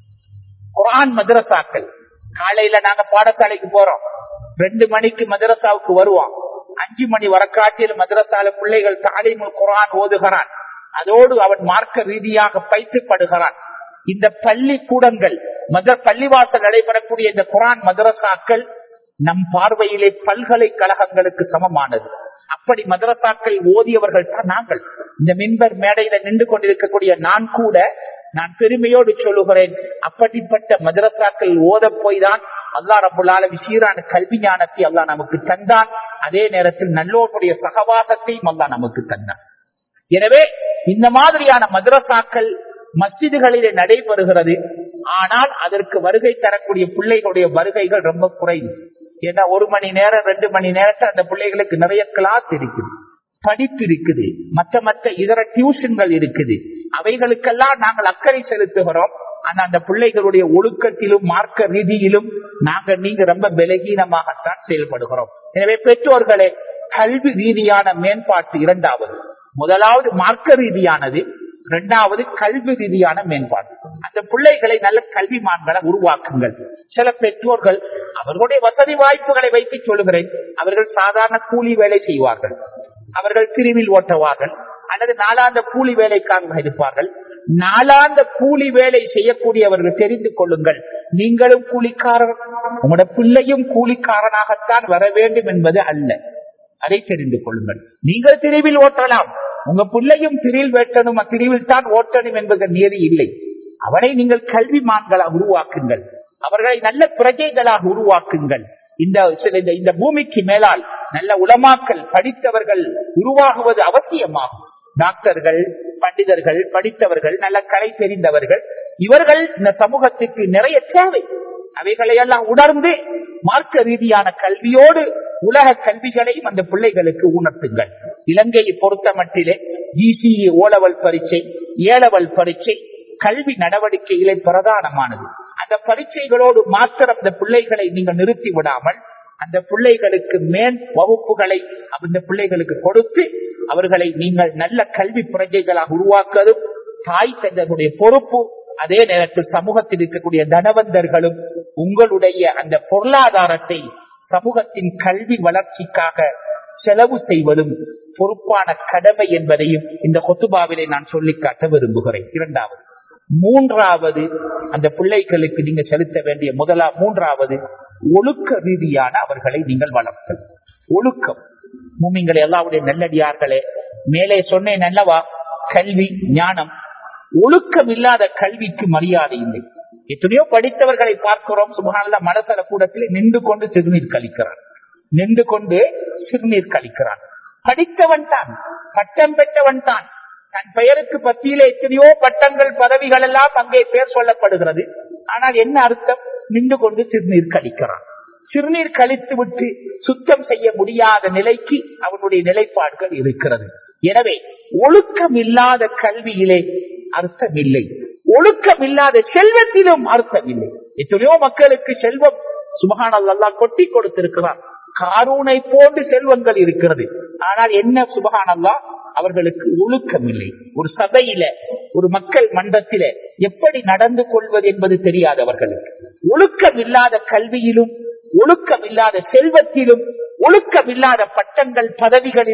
குரான் மதரசாக்கள் காலையில நாங்க பாடசாலைக்கு போறோம் ரெண்டு மணிக்கு மதரசாவுக்கு வருவோம் அஞ்சு மணி வரக்காட்டில் மதரசால பிள்ளைகள் தாலிமுல் குரான் ஓதுகிறான் அதோடு அவன் மார்க்க ரீதியாக பயிற்சிப்படுகிறான் இந்த பள்ளி கூடங்கள் மத பள்ளிவாசல் நடைபெறக்கூடிய இந்த குரான் மதரசாக்கள் நம் பார்வையிலே பல்கலைக்கழகங்களுக்கு சமமானது அப்படி மதரசாக்கள் ஓதியவர்கள் தான் நாங்கள் இந்த மின்பர் மேடையில நின்று கொண்டிருக்கக்கூடிய நான் கூட நான் பெருமையோடு சொல்லுகிறேன் அப்படிப்பட்ட மதரசாக்கள் ஓத போய் தான் அல்லா ரபுல்லால சீரான கல்வி ஞானத்தை அல்லா நமக்கு தந்தான் அதே நேரத்தில் நல்லோருடைய சகவாசத்தையும் அல்லா நமக்கு தந்தான் எனவே இந்த மாதிரியான மதரசாக்கள் மஸ்ஜிதுகளிலே நடைபெறுகிறது ஆனால் அதற்கு வருகை தரக்கூடிய பிள்ளைகளுடைய வருகைகள் ரொம்ப குறைவு ஏன்னா ஒரு மணி நேரம் ரெண்டு மணி நேரத்தில் அந்த பிள்ளைகளுக்கு நிறைய கிளாஸ் இருக்குது படிப்பு இருக்குது மற்ற மற்ற இதர டியூஷன்கள் இருக்குது அவைகளுக்கெல்லாம் நாங்கள் அக்கறை செலுத்துகிறோம் ஆனா அந்த பிள்ளைகளுடைய ஒழுக்கத்திலும் மார்க்க ரீதியிலும் நாங்க நீங்க ரொம்ப பலகீனமாகத்தான் செயல்படுகிறோம் எனவே பெற்றோர்களே கல்வி ரீதியான மேம்பாட்டு இரண்டாவது முதலாவது மார்க்க ரீதியானது இரண்டாவது கல்வி ரீதியான மேம்பாடு அந்த பிள்ளைகளை நல்ல கல்விமான்களை உருவாக்குங்கள் சில பெற்றோர்கள் அவர்களுடைய வசதி வாய்ப்புகளை வைத்து சொல்லுகிறேன் அவர்கள் சாதாரண கூலி வேலை செய்வார்கள் அவர்கள் பிரிவில் ஓட்டுவார்கள் அல்லது நாளாந்த கூலி வேலைக்காக இருப்பார்கள் நாளாந்த கூலி வேலை செய்யக்கூடியவர்கள் தெரிந்து கொள்ளுங்கள் நீங்களும் கூலிக்காரர் உங்களோட பிள்ளையும் கூலிக்காரனாகத்தான் வர வேண்டும் என்பது அல்ல அதை தெரிந்து கொள்ளுங்கள் நீங்கள் பிரிவில் ஓட்டலாம் உங்க பிள்ளையும் பிரிவில் வெட்டணும் பிரிவில் தான் ஓட்டணும் என்பது நியதி இல்லை அவனை நீங்கள் கல்விமான்களாக உருவாக்குங்கள் அவர்களை நல்ல பிரஜைகளாக உருவாக்குங்கள் இந்த இந்த- இந்த பூமிக்கு மேலால் நல்ல உலமாக்கல் படித்தவர்கள் உருவாகுவது அவசியமாகும் டாக்டர்கள் பண்டிதர்கள் படித்தவர்கள் நல்ல கலை தெரிந்தவர்கள் இவர்கள் இந்த சமூகத்துக்கு நிறைய தேவை அவைகளை எல்லாம் உணர்ந்து மார்க்க ரீதியான கல்வியோடு உலக கல்விகளையும் அந்த பிள்ளைகளுக்கு உணர்த்துங்கள் இலங்கையை பொறுத்த மட்டிலே ஜிசிஇ ஓலவல் பரீட்சை ஏலவல் பரீட்சை கல்வி நடவடிக்கையிலே பிரதானமானது அந்த பரீட்சைகளோடு மாத்திரம் அந்த பிள்ளைகளை நீங்கள் நிறுத்தி விடாமல் அந்த பிள்ளைகளுக்கு மேல் வகுப்புகளை அந்த பிள்ளைகளுக்கு கொடுத்து அவர்களை நீங்கள் நல்ல கல்வி பிரஜைகளாக உருவாக்குவதும் தாய் தந்தனுடைய பொறுப்பு அதே நேரத்தில் சமூகத்தில் இருக்கக்கூடிய தனவந்தர்களும் உங்களுடைய அந்த பொருளாதாரத்தை சமூகத்தின் கல்வி வளர்ச்சிக்காக செலவு செய்வதும் பொறுப்பான கடமை என்பதையும் இந்த கொத்துபாவிலே நான் சொல்லிக் காட்ட விரும்புகிறேன் இரண்டாவது மூன்றாவது அந்த பிள்ளைகளுக்கு நீங்க செலுத்த வேண்டிய முதலா மூன்றாவது ஒழுக்க ரீதியான அவர்களை நீங்கள் வளர்த்தல் ஒழுக்கம் மூமிங்கள் எல்லாவுடைய நல்லடியார்களே மேலே சொன்னேன் அல்லவா கல்வி ஞானம் ஒழுக்கம் இல்லாத கல்விக்கு மரியாதை இல்லை எத்தனையோ படித்தவர்களை பார்க்கிறோம் சுபகான மனசல கூடத்தில் நின்று கொண்டு சிறுநீர் கழிக்கிறான் நின்று கொண்டு சிறுநீர் கழிக்கிறான் படித்தவன் தான் பட்டம் பெற்றவன் தான் தன் பெயருக்கு பத்தியிலே எத்தனையோ பட்டங்கள் பதவிகள் எல்லாம் அங்கே பேர் சொல்லப்படுகிறது ஆனால் என்ன அர்த்தம் நின்று கொண்டு சிறுநீர் கழிக்கிறான் சிறுநீர் கழித்து விட்டு சுத்தம் செய்ய முடியாத நிலைக்கு அவனுடைய நிலைப்பாடுகள் இருக்கிறது எனவே ஒழுக்கம் இல்லாத கல்வியிலே அர்த்தம் இல்லை ஒழுக்கம் இல்லாத செல்வத்திலும் அர்த்தம் இல்லை எத்தனையோ மக்களுக்கு செல்வம் சுபகானல்லா கொட்டி கொடுத்திருக்கிறார் காரூனை போன்று செல்வங்கள் இருக்கிறது ஆனால் என்ன சுபகானல்லா அவர்களுக்கு ஒழுக்கம் இல்லை ஒரு சபையில ஒரு மக்கள் மன்றத்தில எப்படி நடந்து கொள்வது என்பது தெரியாதவர்களுக்கு ஒழுக்கம் இல்லாத கல்வியிலும் ஒழுக்கம் இல்லாத செல்வத்திலும் ஒழுக்கம் இல்லாத பட்டங்கள் பதவிகளிலும்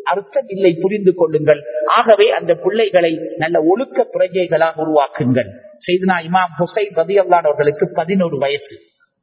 அர்த்தம் இல்லை புரிந்து கொள்ளுங்கள் ஆகவே அந்த பிள்ளைகளை நல்ல ஒழுக்க பிரஜைகளாக உருவாக்குங்கள் செய்தனா இமாம் ஹுசைன் ரதி அவர்களுக்கு பதினோரு வயசு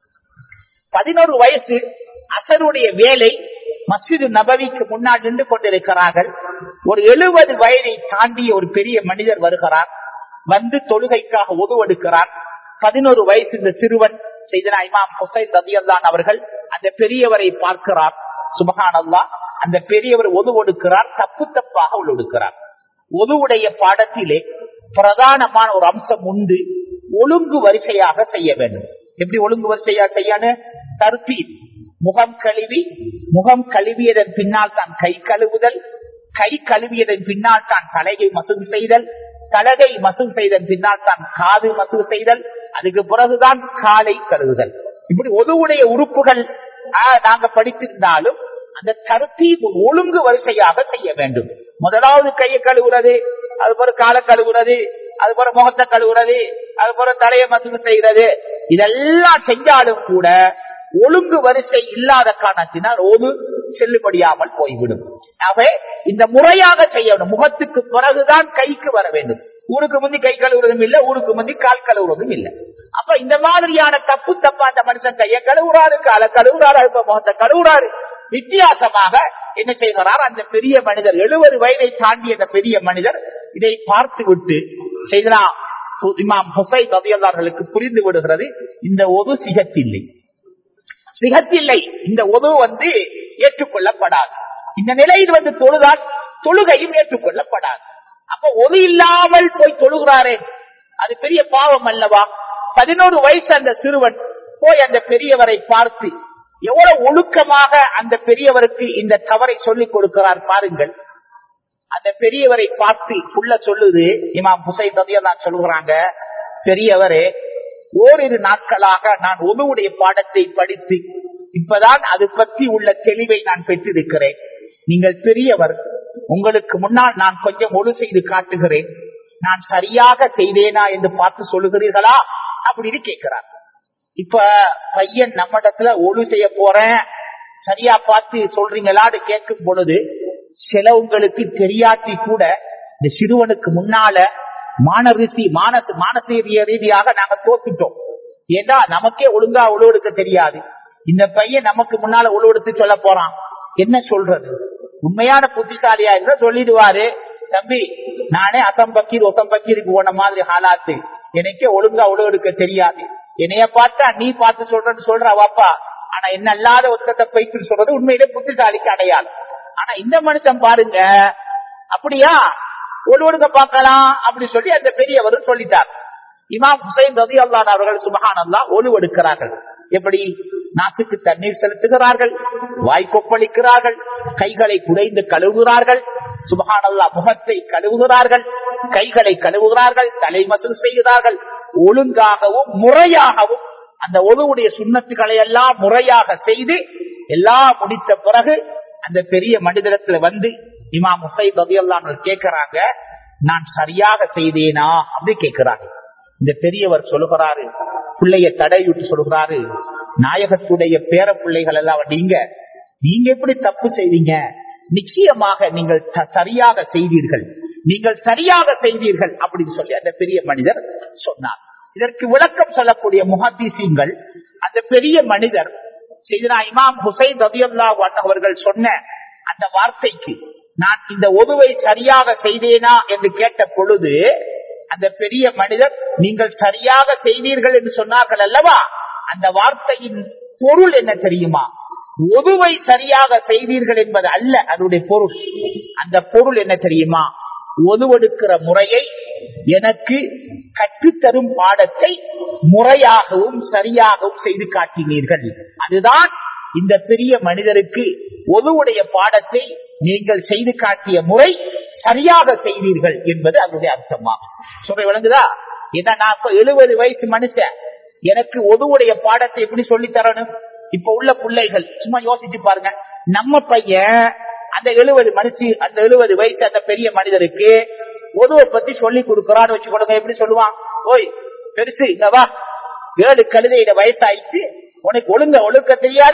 பதினோரு வயசு அசருடைய வேலை மஸ்ஜிது நபவிக்கு முன்னால் நின்று கொண்டிருக்கிறார்கள் ஒரு எழுபது வயதை தாண்டிய ஒரு பெரிய மனிதர் வருகிறார் வந்து தொழுகைக்காக உதவெடுக்கிறார் பதினோரு வயசு இந்த சிறுவன் செய்தனா இமாம் ஹுசைன் ரதியல்லான் அவர்கள் அந்த பெரியவரை பார்க்கிறார் சுபகான் அல்லா அந்த பெரியவர் ஒதுவொடுக்கிறார் தப்பு தப்பாக உள்ளொடுக்கிறார் ஒதுவுடைய பாடத்திலே பிரதானமான ஒரு அம்சம் உண்டு ஒழுங்கு வரிசையாக செய்ய வேண்டும் எப்படி ஒழுங்கு வரிசையா செய்யணும் தருத்தி முகம் கழுவி முகம் கழுவியதன் பின்னால் தான் கை கழுவுதல் கை கழுவியதன் பின்னால் தான் தலையை மசூல் செய்தல் தலகை மசூல் செய்தன் பின்னால் தான் காது மசூல் செய்தல் அதுக்கு பிறகுதான் காலை கழுவுதல் இப்படி ஒதுவுடைய உறுப்புகள் நாங்க படித்திருந்தாலும் அந்த தருத்தீப் ஒழுங்கு வரிசையாக செய்ய வேண்டும் முதலாவது கையை கழுவுறது அது போல காலை கழுவுறது அது போல முகத்தை கழுவுறது அது போல தலையை மசூல் செய்கிறது இதெல்லாம் செஞ்சாலும் கூட ஒழுங்கு வரிசை இல்லாத காரணத்தினால் ஒரு செல்லுபடியாமல் போய்விடும் ஆகவே இந்த முறையாக செய்யணும் முகத்துக்கு பிறகுதான் கைக்கு வர வேண்டும் ஊருக்கு முந்தி கை கழுவுறதும் இல்லை ஊருக்கு முந்தி கால் கழுவுறதும் இல்லை அப்ப இந்த மாதிரியான தப்பு தப்பா அந்த மனுஷன் கையை கழுவுறாரு காலை கழுவுறாரு இப்ப முகத்தை கழுவுறாரு வித்தியாசமாக என்ன செய்கிறார் அந்த பெரிய மனிதர் எழுபது வயதை தாண்டிய அந்த பெரிய மனிதர் இதை பார்த்து விட்டு செய்கிறார் இமாம் ஹுசை கவியல்லார்களுக்கு புரிந்து விடுகிறது இந்த ஒரு சிகத்தில்லை சிகத்தில்லை இந்த உதவு வந்து ஏற்றுக்கொள்ளப்படாது இந்த நிலையில் வந்து தொழுதால் தொழுகையும் ஏற்றுக்கொள்ளப்படாது அப்ப ஒது இல்லாமல் போய் தொழுகிறாரே அது பெரிய பாவம் அல்லவா பதினோரு வயசு அந்த சிறுவன் போய் அந்த பெரியவரை பார்த்து எவ்வளவு ஒழுக்கமாக அந்த பெரியவருக்கு இந்த தவறை சொல்லிக் கொடுக்கிறார் பாருங்கள் அந்த பெரியவரை பார்த்து புள்ள சொல்லுது இமாம் புசை ததியெல்லாம் சொல்லுகிறாங்க பெரியவரே ஓரிரு நாட்களாக நான் உதவுடைய பாடத்தை படித்து இப்பதான் அது பற்றி உள்ள தெளிவை நான் பெற்றிருக்கிறேன் நீங்கள் பெரியவர் உங்களுக்கு முன்னால் நான் கொஞ்சம் ஒழு செய்து காட்டுகிறேன் நான் சரியாக செய்தேனா என்று பார்த்து சொல்லுகிறீர்களா அப்படின்னு கேட்கிறார் இப்ப பையன் நம்மிடத்துல ஒழு செய்ய போறேன் சரியா பார்த்து சொல்றீங்களான்னு கேட்கும் பொழுது சிலவங்களுக்கு தெரியாட்டி கூட இந்த சிறுவனுக்கு முன்னால மானரிசி மானச மானசீரிய ரீதியாக நாங்க தோத்துட்டோம் ஏன்னா நமக்கே ஒழுங்கா உழவெடுக்க தெரியாது இந்த பையன் நமக்கு முன்னால உழவெடுத்து சொல்ல போறான் என்ன சொல்றது உண்மையான புத்திசாலியா இருந்தா சொல்லிடுவாரு தம்பி நானே அசம் பக்கீர் ஒசம் பக்கீருக்கு போன மாதிரி ஹாலாத்து எனக்கே ஒழுங்கா உழவெடுக்க தெரியாது என்னைய பார்த்தா நீ பார்த்து சொல்றன்னு சொல்ற வாப்பா ஆனா என்ன அல்லாத ஒத்தத்தை பைத்து சொல்றது உண்மையிலே புத்திசாலிக்கு அடையாது ஆனா இந்த மனுஷன் பாருங்க அப்படியா ஒழுவெடுக்க பார்க்கலாம் அப்படி சொல்லி அந்த பெரியவர் சொல்லிட்டார் இமாம் ஹுசைன் ரதி அல்லான் அவர்கள் சுபகான் அல்லா ஒழுவெடுக்கிறார்கள் எப்படி நாட்டுக்கு தண்ணீர் செலுத்துகிறார்கள் வாய் கொப்பளிக்கிறார்கள் கைகளை குடைந்து கழுவுகிறார்கள் சுபகான் அல்லா முகத்தை கழுவுகிறார்கள் கைகளை கழுவுகிறார்கள் தலைமத்தில் செய்கிறார்கள் ஒழுங்காகவும் முறையாகவும் அந்த ஒழுவுடைய சுண்ணத்துக்களை எல்லாம் முறையாக செய்து எல்லாம் முடித்த பிறகு அந்த பெரிய மனிதனத்துல வந்து இமாம் முசை பதியல்லாமல் கேட்கிறாங்க நான் சரியாக செய்தேனா அப்படி கேட்கிறாங்க இந்த பெரியவர் சொல்லுகிறாரு பிள்ளைய தடையுட்டு சொல்லுகிறாரு நாயகத்துடைய பேர பிள்ளைகள் எல்லாம் நீங்க நீங்க எப்படி தப்பு செய்வீங்க நிச்சயமாக நீங்கள் சரியாக செய்தீர்கள் நீங்கள் சரியாக செய்தீர்கள் அப்படின்னு சொல்லி அந்த பெரிய மனிதர் சொன்னார் இதற்கு விளக்கம் சொல்லக்கூடிய முஹத்தீசிங்கள் அந்த பெரிய மனிதர் செய்தனா இமாம் ஹுசைன் ரபியல்லா அவர்கள் சொன்ன அந்த வார்த்தைக்கு நான் இந்த ஒதுவை சரியாக செய்தேனா என்று கேட்ட பொழுது அந்த பெரிய மனிதர் நீங்கள் சரியாக செய்தீர்கள் என்று சொன்னார்கள் அல்லவா அந்த வார்த்தையின் பொருள் என்ன தெரியுமா ஒதுவை சரியாக செய்தீர்கள் என்பது அல்ல அதனுடைய பொருள் அந்த பொருள் என்ன தெரியுமா ஒதுவெடுக்கிற முறையை எனக்கு கற்றுத்தரும் பாடத்தை முறையாகவும் சரியாகவும் செய்து காட்டினீர்கள் அதுதான் இந்த பெரிய மனிதருக்கு ஒதுவுடைய பாடத்தை நீங்கள் செய்து காட்டிய முறை சரியாக செய்வீர்கள் என்பது அதனுடைய அர்த்தமாகும் சொல்ற விளங்குதா ஏன்னா நான் இப்ப எழுபது வயசு மனுஷன் எனக்கு ஒதுவுடைய பாடத்தை எப்படி சொல்லி தரணும் இப்ப உள்ள பிள்ளைகள் சும்மா யோசிச்சு பாருங்க நம்ம பையன் அந்த எழுபது மனுஷி அந்த எழுபது வயசு அந்த பெரிய மனிதருக்கு ஒதுவை பத்தி சொல்லி கொடுக்கறான்னு வச்சு கொடுங்க எப்படி சொல்லுவான் ஓய் பெருசு இங்க வா ஏழு கழுதையிட வயசாயிடுச்சு உனக்கு ஒழுங்க ஒழுக்க தெரியாது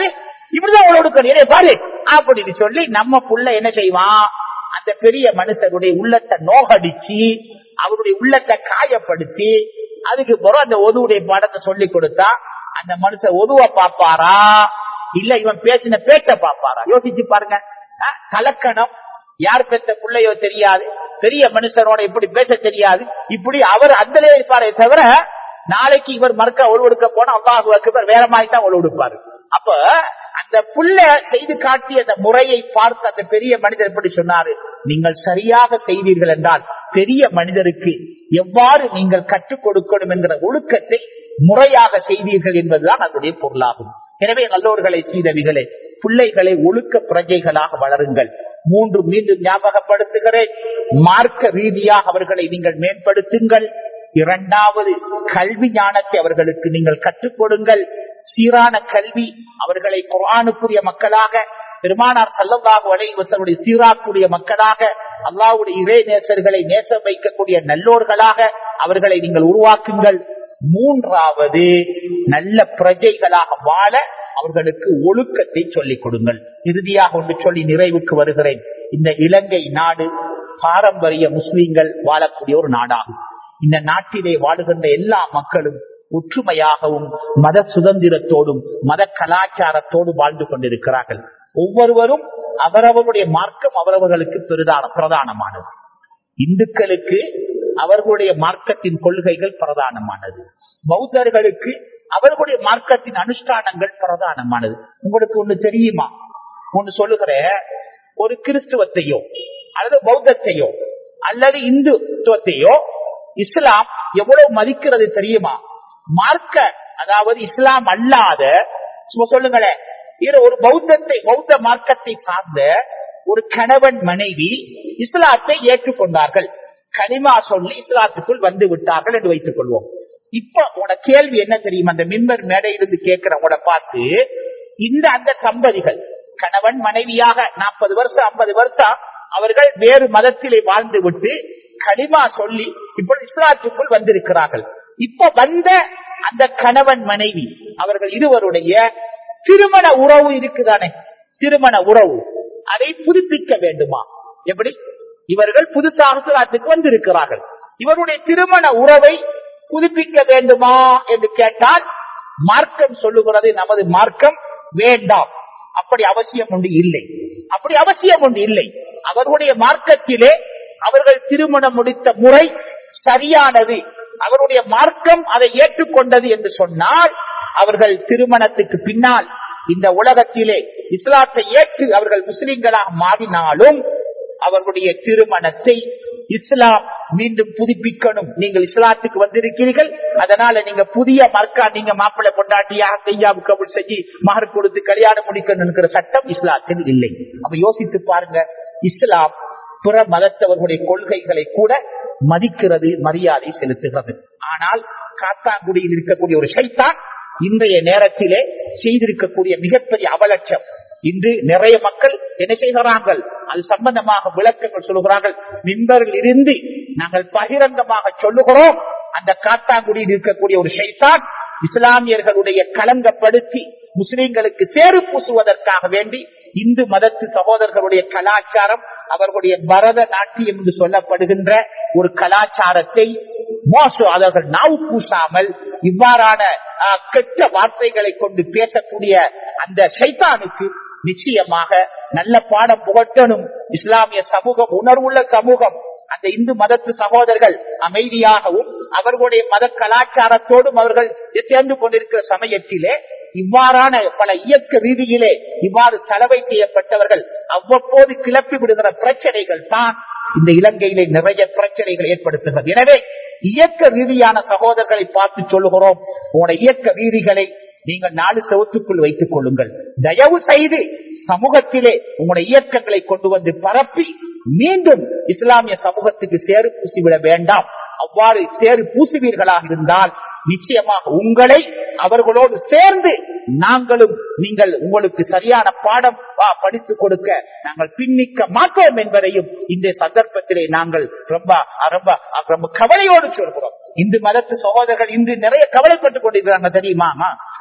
இப்படிதான் அவளை ஒடுக்கணும் இதை பாரு அப்படின்னு சொல்லி நம்ம புள்ள என்ன செய்வான் அந்த பெரிய மனுஷருடைய உள்ளத்தை நோகடிச்சு அவருடைய உள்ளத்தை காயப்படுத்தி அதுக்கு பிறகு அந்த ஒதுவுடைய பாடத்தை சொல்லி கொடுத்தா அந்த மனுஷன் ஒதுவ பாப்பாரா இல்ல இவன் பேசின பேச்ச பாப்பாரா யோசிச்சு பாருங்க அஹ், கலக்கணம் யார் பெற்ற பிள்ளையோ தெரியாது பெரிய மனுஷனோட இப்படி பேச தெரியாது இப்படி அவர் அந்த இருப்பாரே தவிர நாளைக்கு இவர் மறுக்க ஒழுவெடுக்க போனா அல்லாஹு அக்பர் வேற மாதிரி தான் ஒழுவெடுப்பாரு அப்ப அந்த புள்ள செய்து காட்டிய அந்த முறையை பார்த்து அந்த பெரிய மனிதர் எப்படி சொன்னாரு நீங்கள் சரியாக செய்தீர்கள் என்றால் பெரிய மனிதருக்கு எவ்வாறு நீங்கள் கற்றுக் கொடுக்கணும் என்கிற ஒழுக்கத்தை முறையாக செய்தீர்கள் என்பதுதான் அதனுடைய பொருளாகும் எனவே நல்லோர்களை சீதவிகளே பிள்ளைகளை ஒழுக்க பிரஜைகளாக வளருங்கள் மூன்று மீண்டும் ஞாபகப்படுத்துகிறேன் மார்க்க ரீதியாக அவர்களை நீங்கள் மேம்படுத்துங்கள் இரண்டாவது கல்வி ஞானத்தை அவர்களுக்கு நீங்கள் கற்றுக் கொடுங்கள் சீரான கல்வி அவர்களை குரானுக்குரிய மக்களாக பெருமானார் சல்லல்லாஹு அலைவசனுடைய சீராக்குரிய மக்களாக அல்லாவுடைய இறை நேசர்களை நேசம் வைக்கக்கூடிய நல்லோர்களாக அவர்களை நீங்கள் உருவாக்குங்கள் மூன்றாவது நல்ல பிரஜைகளாக வாழ அவர்களுக்கு ஒழுக்கத்தை சொல்லிக் கொடுங்கள் இறுதியாக ஒன்று சொல்லி நிறைவுக்கு வருகிறேன் இந்த இலங்கை நாடு பாரம்பரிய முஸ்லீம்கள் வாழக்கூடிய ஒரு நாடாகும் இந்த நாட்டிலே வாழுகின்ற எல்லா மக்களும் ஒற்றுமையாகவும் மத சுதந்திரத்தோடும் மத கலாச்சாரத்தோடு வாழ்ந்து கொண்டிருக்கிறார்கள் ஒவ்வொருவரும் அவரவருடைய மார்க்கம் அவரவர்களுக்கு பெரிதான பிரதானமானது இந்துக்களுக்கு அவர்களுடைய மார்க்கத்தின் கொள்கைகள் பிரதானமானது பௌத்தர்களுக்கு அவர்களுடைய மார்க்கத்தின் அனுஷ்டானங்கள் பிரதானமானது உங்களுக்கு ஒண்ணு தெரியுமா ஒண்ணு சொல்லுகிற ஒரு கிறிஸ்துவத்தையோ அல்லது பௌத்தத்தையோ அல்லது இந்துத்துவத்தையோ இஸ்லாம் எவ்வளவு மதிக்கிறது தெரியுமா மார்க்க அதாவது இஸ்லாம் அல்லாத சும்மா சொல்லுங்களேன் இது ஒரு பௌத்தத்தை பௌத்த மார்க்கத்தை சார்ந்த ஒரு கணவன் மனைவி இஸ்லாத்தை ஏற்றுக்கொண்டார்கள் கனிமா சொல்லி இஸ்லாத்துக்குள் வந்து விட்டார்கள் என்று வைத்துக் கொள்வோம் இப்ப உன கேள்வி என்ன தெரியும் அந்த மின்பர் மேடையிலிருந்து கேட்கிறவங்கள பார்த்து இந்த அந்த தம்பதிகள் கணவன் மனைவியாக நாற்பது வருஷம் ஐம்பது வருஷம் அவர்கள் வேறு மதத்திலே வாழ்ந்து விட்டு கனிமா சொல்லி இப்ப இஸ்லாத்துக்குள் வந்திருக்கிறார்கள் இப்ப வந்த அந்த கணவன் மனைவி அவர்கள் இருவருடைய திருமண உறவு இருக்குதானே திருமண உறவு அதை புதுப்பிக்க வேண்டுமா எப்படி இவர்கள் புதுசாக இஸ்லாத்துக்கு வந்திருக்கிறார்கள் இவருடைய திருமண உறவை புதுப்பிக்க வேண்டுமா என்று கேட்டால் மார்க்கம் சொல்லுகிறது நமது மார்க்கம் வேண்டாம் அப்படி அவசியம் ஒன்று இல்லை அப்படி அவசியம் ஒன்று இல்லை அவர்களுடைய மார்க்கத்திலே அவர்கள் திருமணம் முடித்த முறை சரியானது அவருடைய மார்க்கம் அதை ஏற்றுக்கொண்டது என்று சொன்னால் அவர்கள் திருமணத்துக்கு பின்னால் இந்த உலகத்திலே இஸ்லாத்தை ஏற்று அவர்கள் முஸ்லிம்களாக மாறினாலும் அவர்களுடைய திருமணத்தை இஸ்லாம் மீண்டும் புதுப்பிக்கணும் நீங்கள் இஸ்லாத்துக்கு வந்திருக்கிறீர்கள் அதனால நீங்க புதிய மர்க்கா நீங்க மாப்பிள்ளை கொண்டாட்டியாக கையாவு கபுல் செஞ்சு மகர் கொடுத்து கல்யாணம் முடிக்கணுங்கிற சட்டம் இஸ்லாத்தில் இல்லை அப்ப யோசித்து பாருங்க இஸ்லாம் பிற மதத்தவர்களுடைய கொள்கைகளை கூட மதிக்கிறது மரியாதை செலுத்துகிறது ஆனால் காத்தாங்குடியில் இருக்கக்கூடிய ஒரு சைத்தான் இன்றைய நேரத்திலே செய்திருக்கக்கூடிய மிகப்பெரிய அவலட்சம் இன்று நிறைய மக்கள் என்ன செய்கிறார்கள் அது சம்பந்தமாக விளக்கங்கள் சொல்லுகிறார்கள் மின்பரில் இருந்து நாங்கள் பகிரங்கமாக சொல்லுகிறோம் அந்த காத்தாங்குடியில் இருக்கக்கூடிய ஒரு ஷைத்தான் இஸ்லாமியர்களுடைய கலங்கப்படுத்தி முஸ்லிம்களுக்கு சேறு பூசுவதற்காக வேண்டி இந்து மதத்து சகோதரர்களுடைய கலாச்சாரம் அவர்களுடைய பரத நாட்டியம் என்று சொல்லப்படுகின்ற ஒரு கலாச்சாரத்தை மோசம் அவர்கள் நாவு பூசாமல் இவ்வாறான ஆஹ், கெட்ட வார்த்தைகளை கொண்டு பேசக்கூடிய அந்த சைத்தானுக்கு நிச்சயமாக நல்ல பாடம் புகட்டணும் இஸ்லாமிய சமூகம் உணர்வுள்ள சமூகம் அந்த இந்து மதத்து சகோதரர்கள் அமைதியாகவும் அவர்களுடைய மத கலாச்சாரத்தோடும் அவர்கள் சேர்ந்து கொண்டிருக்கிற சமயத்திலே இவ்வாறான பல இயக்க ரீதியிலே இவ்வாறு செலவை செய்யப்பட்டவர்கள் அவ்வப்போது கிளப்பி விடுகிற பிரச்சனைகள் தான் இந்த இலங்கையிலே நிறைய பிரச்சனைகள் ஏற்படுத்துகிறது எனவே இயக்க ரீதியான சகோதரர்களை பார்த்து சொல்லுகிறோம் உங்களுடைய இயக்க ரீதிகளை நீங்கள் நாலு செவத்துக்குள் வைத்துக் கொள்ளுங்கள் தயவு செய்து சமூகத்திலே உங்களுடைய இயக்கங்களை கொண்டு வந்து பரப்பி மீண்டும் இஸ்லாமிய சமூகத்துக்கு சேறு பூசிவிட வேண்டாம் அவ்வாறு சேறு பூசுவீர்களாக இருந்தால் நிச்சயமாக உங்களை அவர்களோடு சேர்ந்து நாங்களும் நீங்கள் உங்களுக்கு சரியான பாடம் ஆ, படித்துக் கொடுக்க நாங்கள் பின்னிக்க மாட்டோம் என்பதையும் இந்த சந்தர்ப்பத்திலே நாங்கள் ரொம்ப ரொம்ப ரொம்ப கவலையோடு சொல்கிறோம் இந்து மதத்து சகோதரர்கள் இன்று நிறைய கவலைப்பட்டுக் கொண்டிருக்கிறாங்க தெரியுமா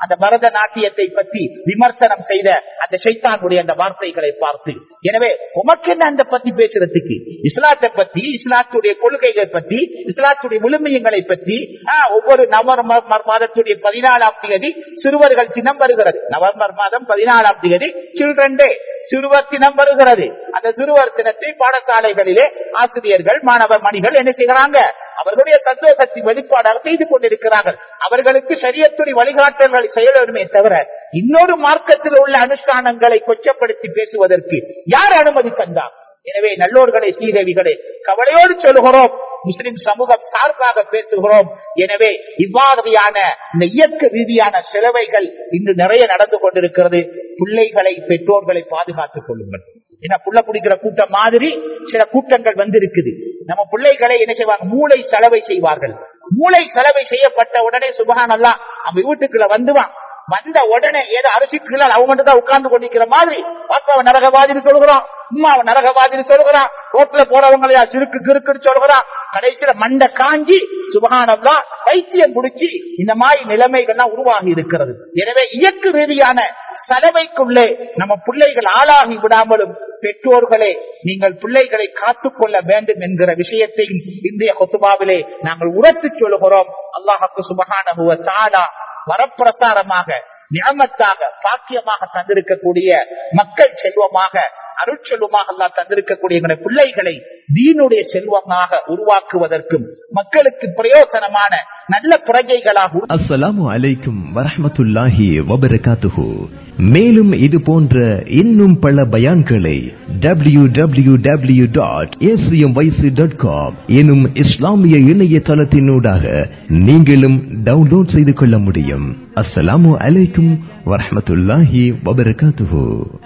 அந்த பரத நாட்டியத்தை பற்றி விமர்சனம் செய்த அந்த சைத்தானுடைய அந்த வார்த்தைகளை பார்த்து எனவே உமக்கு என்ன அந்த பத்தி பேசுறதுக்கு இஸ்லாத்தை பத்தி இஸ்லாத்துடைய கொள்கைகளை பற்றி இஸ்லாத்துடைய விழுமியங்களை பற்றி ஆ, ஒவ்வொரு நவம்பர் மாதத்துடைய பதினாலாம் தேதி சிறுவர்கள் தினம் வருகிறது நவம்பர் மாதம் பதினாலாம் தேதி சில்ட்ரன் டே சிறுவர் தினம் வருகிறது அந்த சிறுவர் தினத்தை பாடசாலைகளிலே ஆசிரியர்கள் மாணவர் மணிகள் என்ன செய்கிறாங்க அவர்களுடைய சந்தோஷத்தை வெளிப்பாடாக செய்து கொண்டிருக்கிறார்கள் அவர்களுக்கு சரியத்துறை வழிகாட்டல்களை செய்ய வேண்டுமே தவிர இன்னொரு மார்க்கத்தில் உள்ள அனுஷ்டானங்களை கொச்சப்படுத்தி பேசுவதற்கு யார் அனுமதி தந்தார் எனவே நல்லோர்களை ஸ்ரீதேவிகளே கவலையோடு சொல்கிறோம் முஸ்லிம் சமூகம் சார்பாக பேசுகிறோம் எனவே இவ்வாறுயான இந்த இயக்க ரீதியான செலவைகள் இன்று நிறைய நடந்து கொண்டிருக்கிறது பிள்ளைகளை பெற்றோர்களை பாதுகாத்துக் கொள்ளுங்கள் ஏன்னா புள்ள குடிக்கிற கூட்டம் மாதிரி சில கூட்டங்கள் வந்திருக்குது நம்ம பிள்ளைகளை என்ன செய்வாங்க மூளை செலவை செய்வார்கள் மூளை செலவை செய்யப்பட்ட உடனே சுபகான் அல்லா அவன் வீட்டுக்குள்ள வந்துவான் வந்த உடனே ஏதோ அரிசி கீழால் அவங்க மட்டும் தான் உட்கார்ந்து கொண்டிருக்கிற மாதிரி பாப்பாவை நரகவாதின்னு சொல்கிறான் உமாவை நரகவாதின்னு சொல்கிறான் ரோட்ல போறவங்களையா சிறுக்கு கிறுக்குன்னு சொல்கிறான் கடைசியில மண்டை காஞ்சி சுபகானம்லாம் பைத்தியம் பிடிச்சி இந்த மாதிரி நிலைமைகள்லாம் உருவாகி இருக்கிறது எனவே இயக்கு ரீதியான சலவைக்குள்ளே நம்ம பிள்ளைகள் ஆளாகி விடாமலும் பெற்றோர்களே நீங்கள் பிள்ளைகளை காத்துக்கொள்ள வேண்டும் என்கிற விஷயத்தையும் இந்திய கொத்துபாவிலே நாங்கள் உரத்து சொல்லுகிறோம் அல்லாஹுக்கு சுபகான தாடா வரப்பிரசாரமாக நியமத்தாக பாக்கியமாக தந்திருக்கக்கூடிய மக்கள் செல்வமாக அருட்செல்வமாக அல்லா தந்திருக்கக்கூடிய எங்களுடைய பிள்ளைகளை தீனுடைய செல்வமாக உருவாக்குவதற்கும் மக்களுக்கு பிரயோசனமான நல்ல பிரஜைகளாக உரு- அஸ்ஸலாமு அலைக்கும் வரஹ்மத்துல்லாஹி வபரகாத்துஹு மேலும் இது போன்ற இன்னும் பல பயான்களை W W W dot dot com எனும் இஸ்லாமிய இணையதளத்தினூடாக நீங்களும் டவுன்லோட் செய்து கொள்ள முடியும் அஸ்ஸலாமு அலைக்கும் வரஹ்மத்துல்லாஹி வபரகாத்துஹு